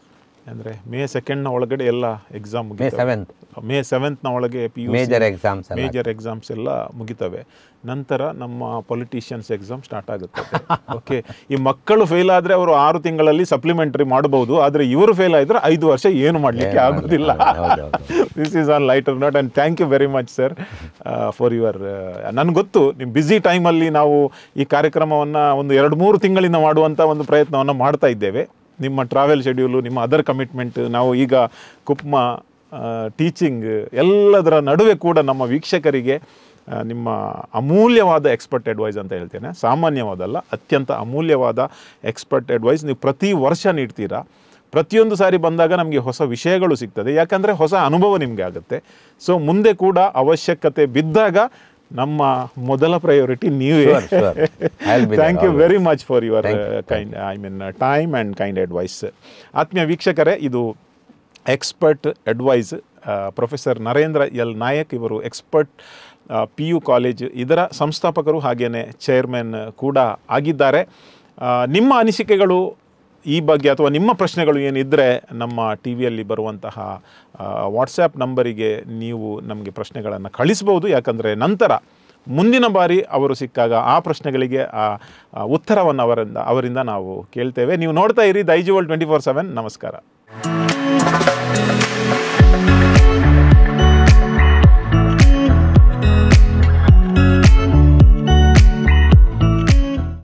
ಅಂದರೆ ಮೇ ಸೆಕೆಂಡ್ನ ಒಳಗಡೆ ಎಲ್ಲ ಎಕ್ಸಾಮ್ ಮೇ ಮುಗಿತವೆ ಸೆವೆಂತ್ ಮೇ ಸೆವೆಂತ್ನ ಒಳಗೆ ಪಿ ಯು ಮೇಜರ್ ಎಕ್ಸಾಮ್ಸ್ ಎಲ್ಲ ಮೇಜರ್ ಎಕ್ಸಾಮ್ಸ್ ಎಲ್ಲ ಮುಗಿತವೆ ನಂತರ ನಮ್ಮ ಪೊಲಿಟಿಷಿಯನ್ಸ್ ಎಕ್ಸಾಮ್ ಸ್ಟಾರ್ಟ್ ಆಗುತ್ತೆ ಓಕೆ ಈ ಮಕ್ಕಳು ಫೇಲ್ ಆದರೆ ಅವರು ಆರು ತಿಂಗಳಲ್ಲಿ ಸಪ್ಲಿಮೆಂಟರಿ ಮಾಡಬಹುದು ಆದರೆ ಇವರು ಫೇಲ್ ಆಗಿದ್ರೆ ಐದು ವರ್ಷ ಏನು ಮಾಡಲಿಕ್ಕೆ ಆಗೋದಿಲ್ಲ ಹೌದು, ಹೌದು. This is on lighter note and thank you very much sir for your ನನಗೆ ಗೊತ್ತು ನಿಮ್ಮ ಬ್ಯುಸಿ ಟೈಮಲ್ಲಿ ನಾವು ಈ ಕಾರ್ಯಕ್ರಮವನ್ನು ಒಂದು ಎರಡು ಮೂರು ತಿಂಗಳಿಂದ ಮಾಡುವಂಥ ಒಂದು ಪ್ರಯತ್ನವನ್ನು ಮಾಡ್ತಾ ಇದ್ದೇವೆ ನಿಮ್ಮ ಟ್ರಾವೆಲ್ ಶೆಡ್ಯೂಲು ನಿಮ್ಮ ಅದರ್ ಕಮಿಟ್ಮೆಂಟ್ ನಾವು ಈಗ ಕುಪ್ಮ ಟೀಚಿಂಗ್ ಎಲ್ಲದರ ನಡುವೆ ಕೂಡ ನಮ್ಮ ವೀಕ್ಷಕರಿಗೆ ಆ, ನಿಮ್ಮ ಅಮೂಲ್ಯವಾದ ಎಕ್ಸ್ಪರ್ಟ್ ಅಡ್ವೈಸ್ ಅಂತ ಹೇಳ್ತೇನೆ ಸಾಮಾನ್ಯವಾದಲ್ಲ ಅತ್ಯಂತ ಅಮೂಲ್ಯವಾದ ಎಕ್ಸ್ಪರ್ಟ್ ಅಡ್ವೈಸ್ ನೀವು ಪ್ರತಿ ವರ್ಷ ನೀಡ್ತೀರಾ ಪ್ರತಿಯೊಂದು ಸಾರಿ ಬಂದಾಗ ನಮಗೆ ಹೊಸ ವಿಷಯಗಳು ಸಿಗ್ತದೆ ಯಾಕಂದರೆ ಹೊಸ ಅನುಭವ ನಿಮಗೆ ಆಗುತ್ತೆ ಸೊ ಮುಂದೆ ಕೂಡ ಅವಶ್ಯಕತೆ ಬಿದ್ದಾಗ ನಮ್ಮ ಮೊದಲ ಪ್ರಯಾರಿಟಿ ನೀವೇ Sure, sure. I'll be there thank you always. Very much for your Thank you, kind I mean time and kind advice ಆತ್ಮೀಯ ವೀಕ್ಷಕರೇ ಇದು expert advice professor Narendra L Nayak ಇವರು ಎಕ್ಸ್ಪರ್ಟ್ ಪಿ ಯು ಕಾಲೇಜ್ ಇದರ ಸಂಸ್ಥಾಪಕರು ಹಾಗೆಯೇ ಚೇರ್ಮನ್ ಕೂಡ ಆಗಿದ್ದಾರೆ ಆ, ನಿಮ್ಮ ಅನಿಸಿಕೆಗಳು ಈ ಬಗ್ಗೆ ಅಥವಾ ನಿಮ್ಮ ಪ್ರಶ್ನೆಗಳು ಏನಿದ್ದರೆ ನಮ್ಮ ಟಿ ವಿಯಲ್ಲಿ ಬರುವಂತಹ ವಾಟ್ಸ್ಯಾಪ್ ನಂಬರಿಗೆ ನೀವು ನಮಗೆ ಪ್ರಶ್ನೆಗಳನ್ನು ಕಳಿಸ್ಬೋದು ಯಾಕಂದರೆ ನಂತರ ಮುಂದಿನ ಬಾರಿ ಅವರು ಸಿಕ್ಕಾಗ ಆ ಪ್ರಶ್ನೆಗಳಿಗೆ ಆ ಆ ಉತ್ತರವನ್ನು ಅವರಿಂದ ಅವರಿಂದ ನಾವು ಕೇಳ್ತೇವೆ ನೀವು ನೋಡ್ತಾ ಇರಿ ದೈಜುವಲ್ ಟ್ವೆಂಟಿ ಫೋರ್ ಸೆವೆನ್ ನಮಸ್ಕಾರ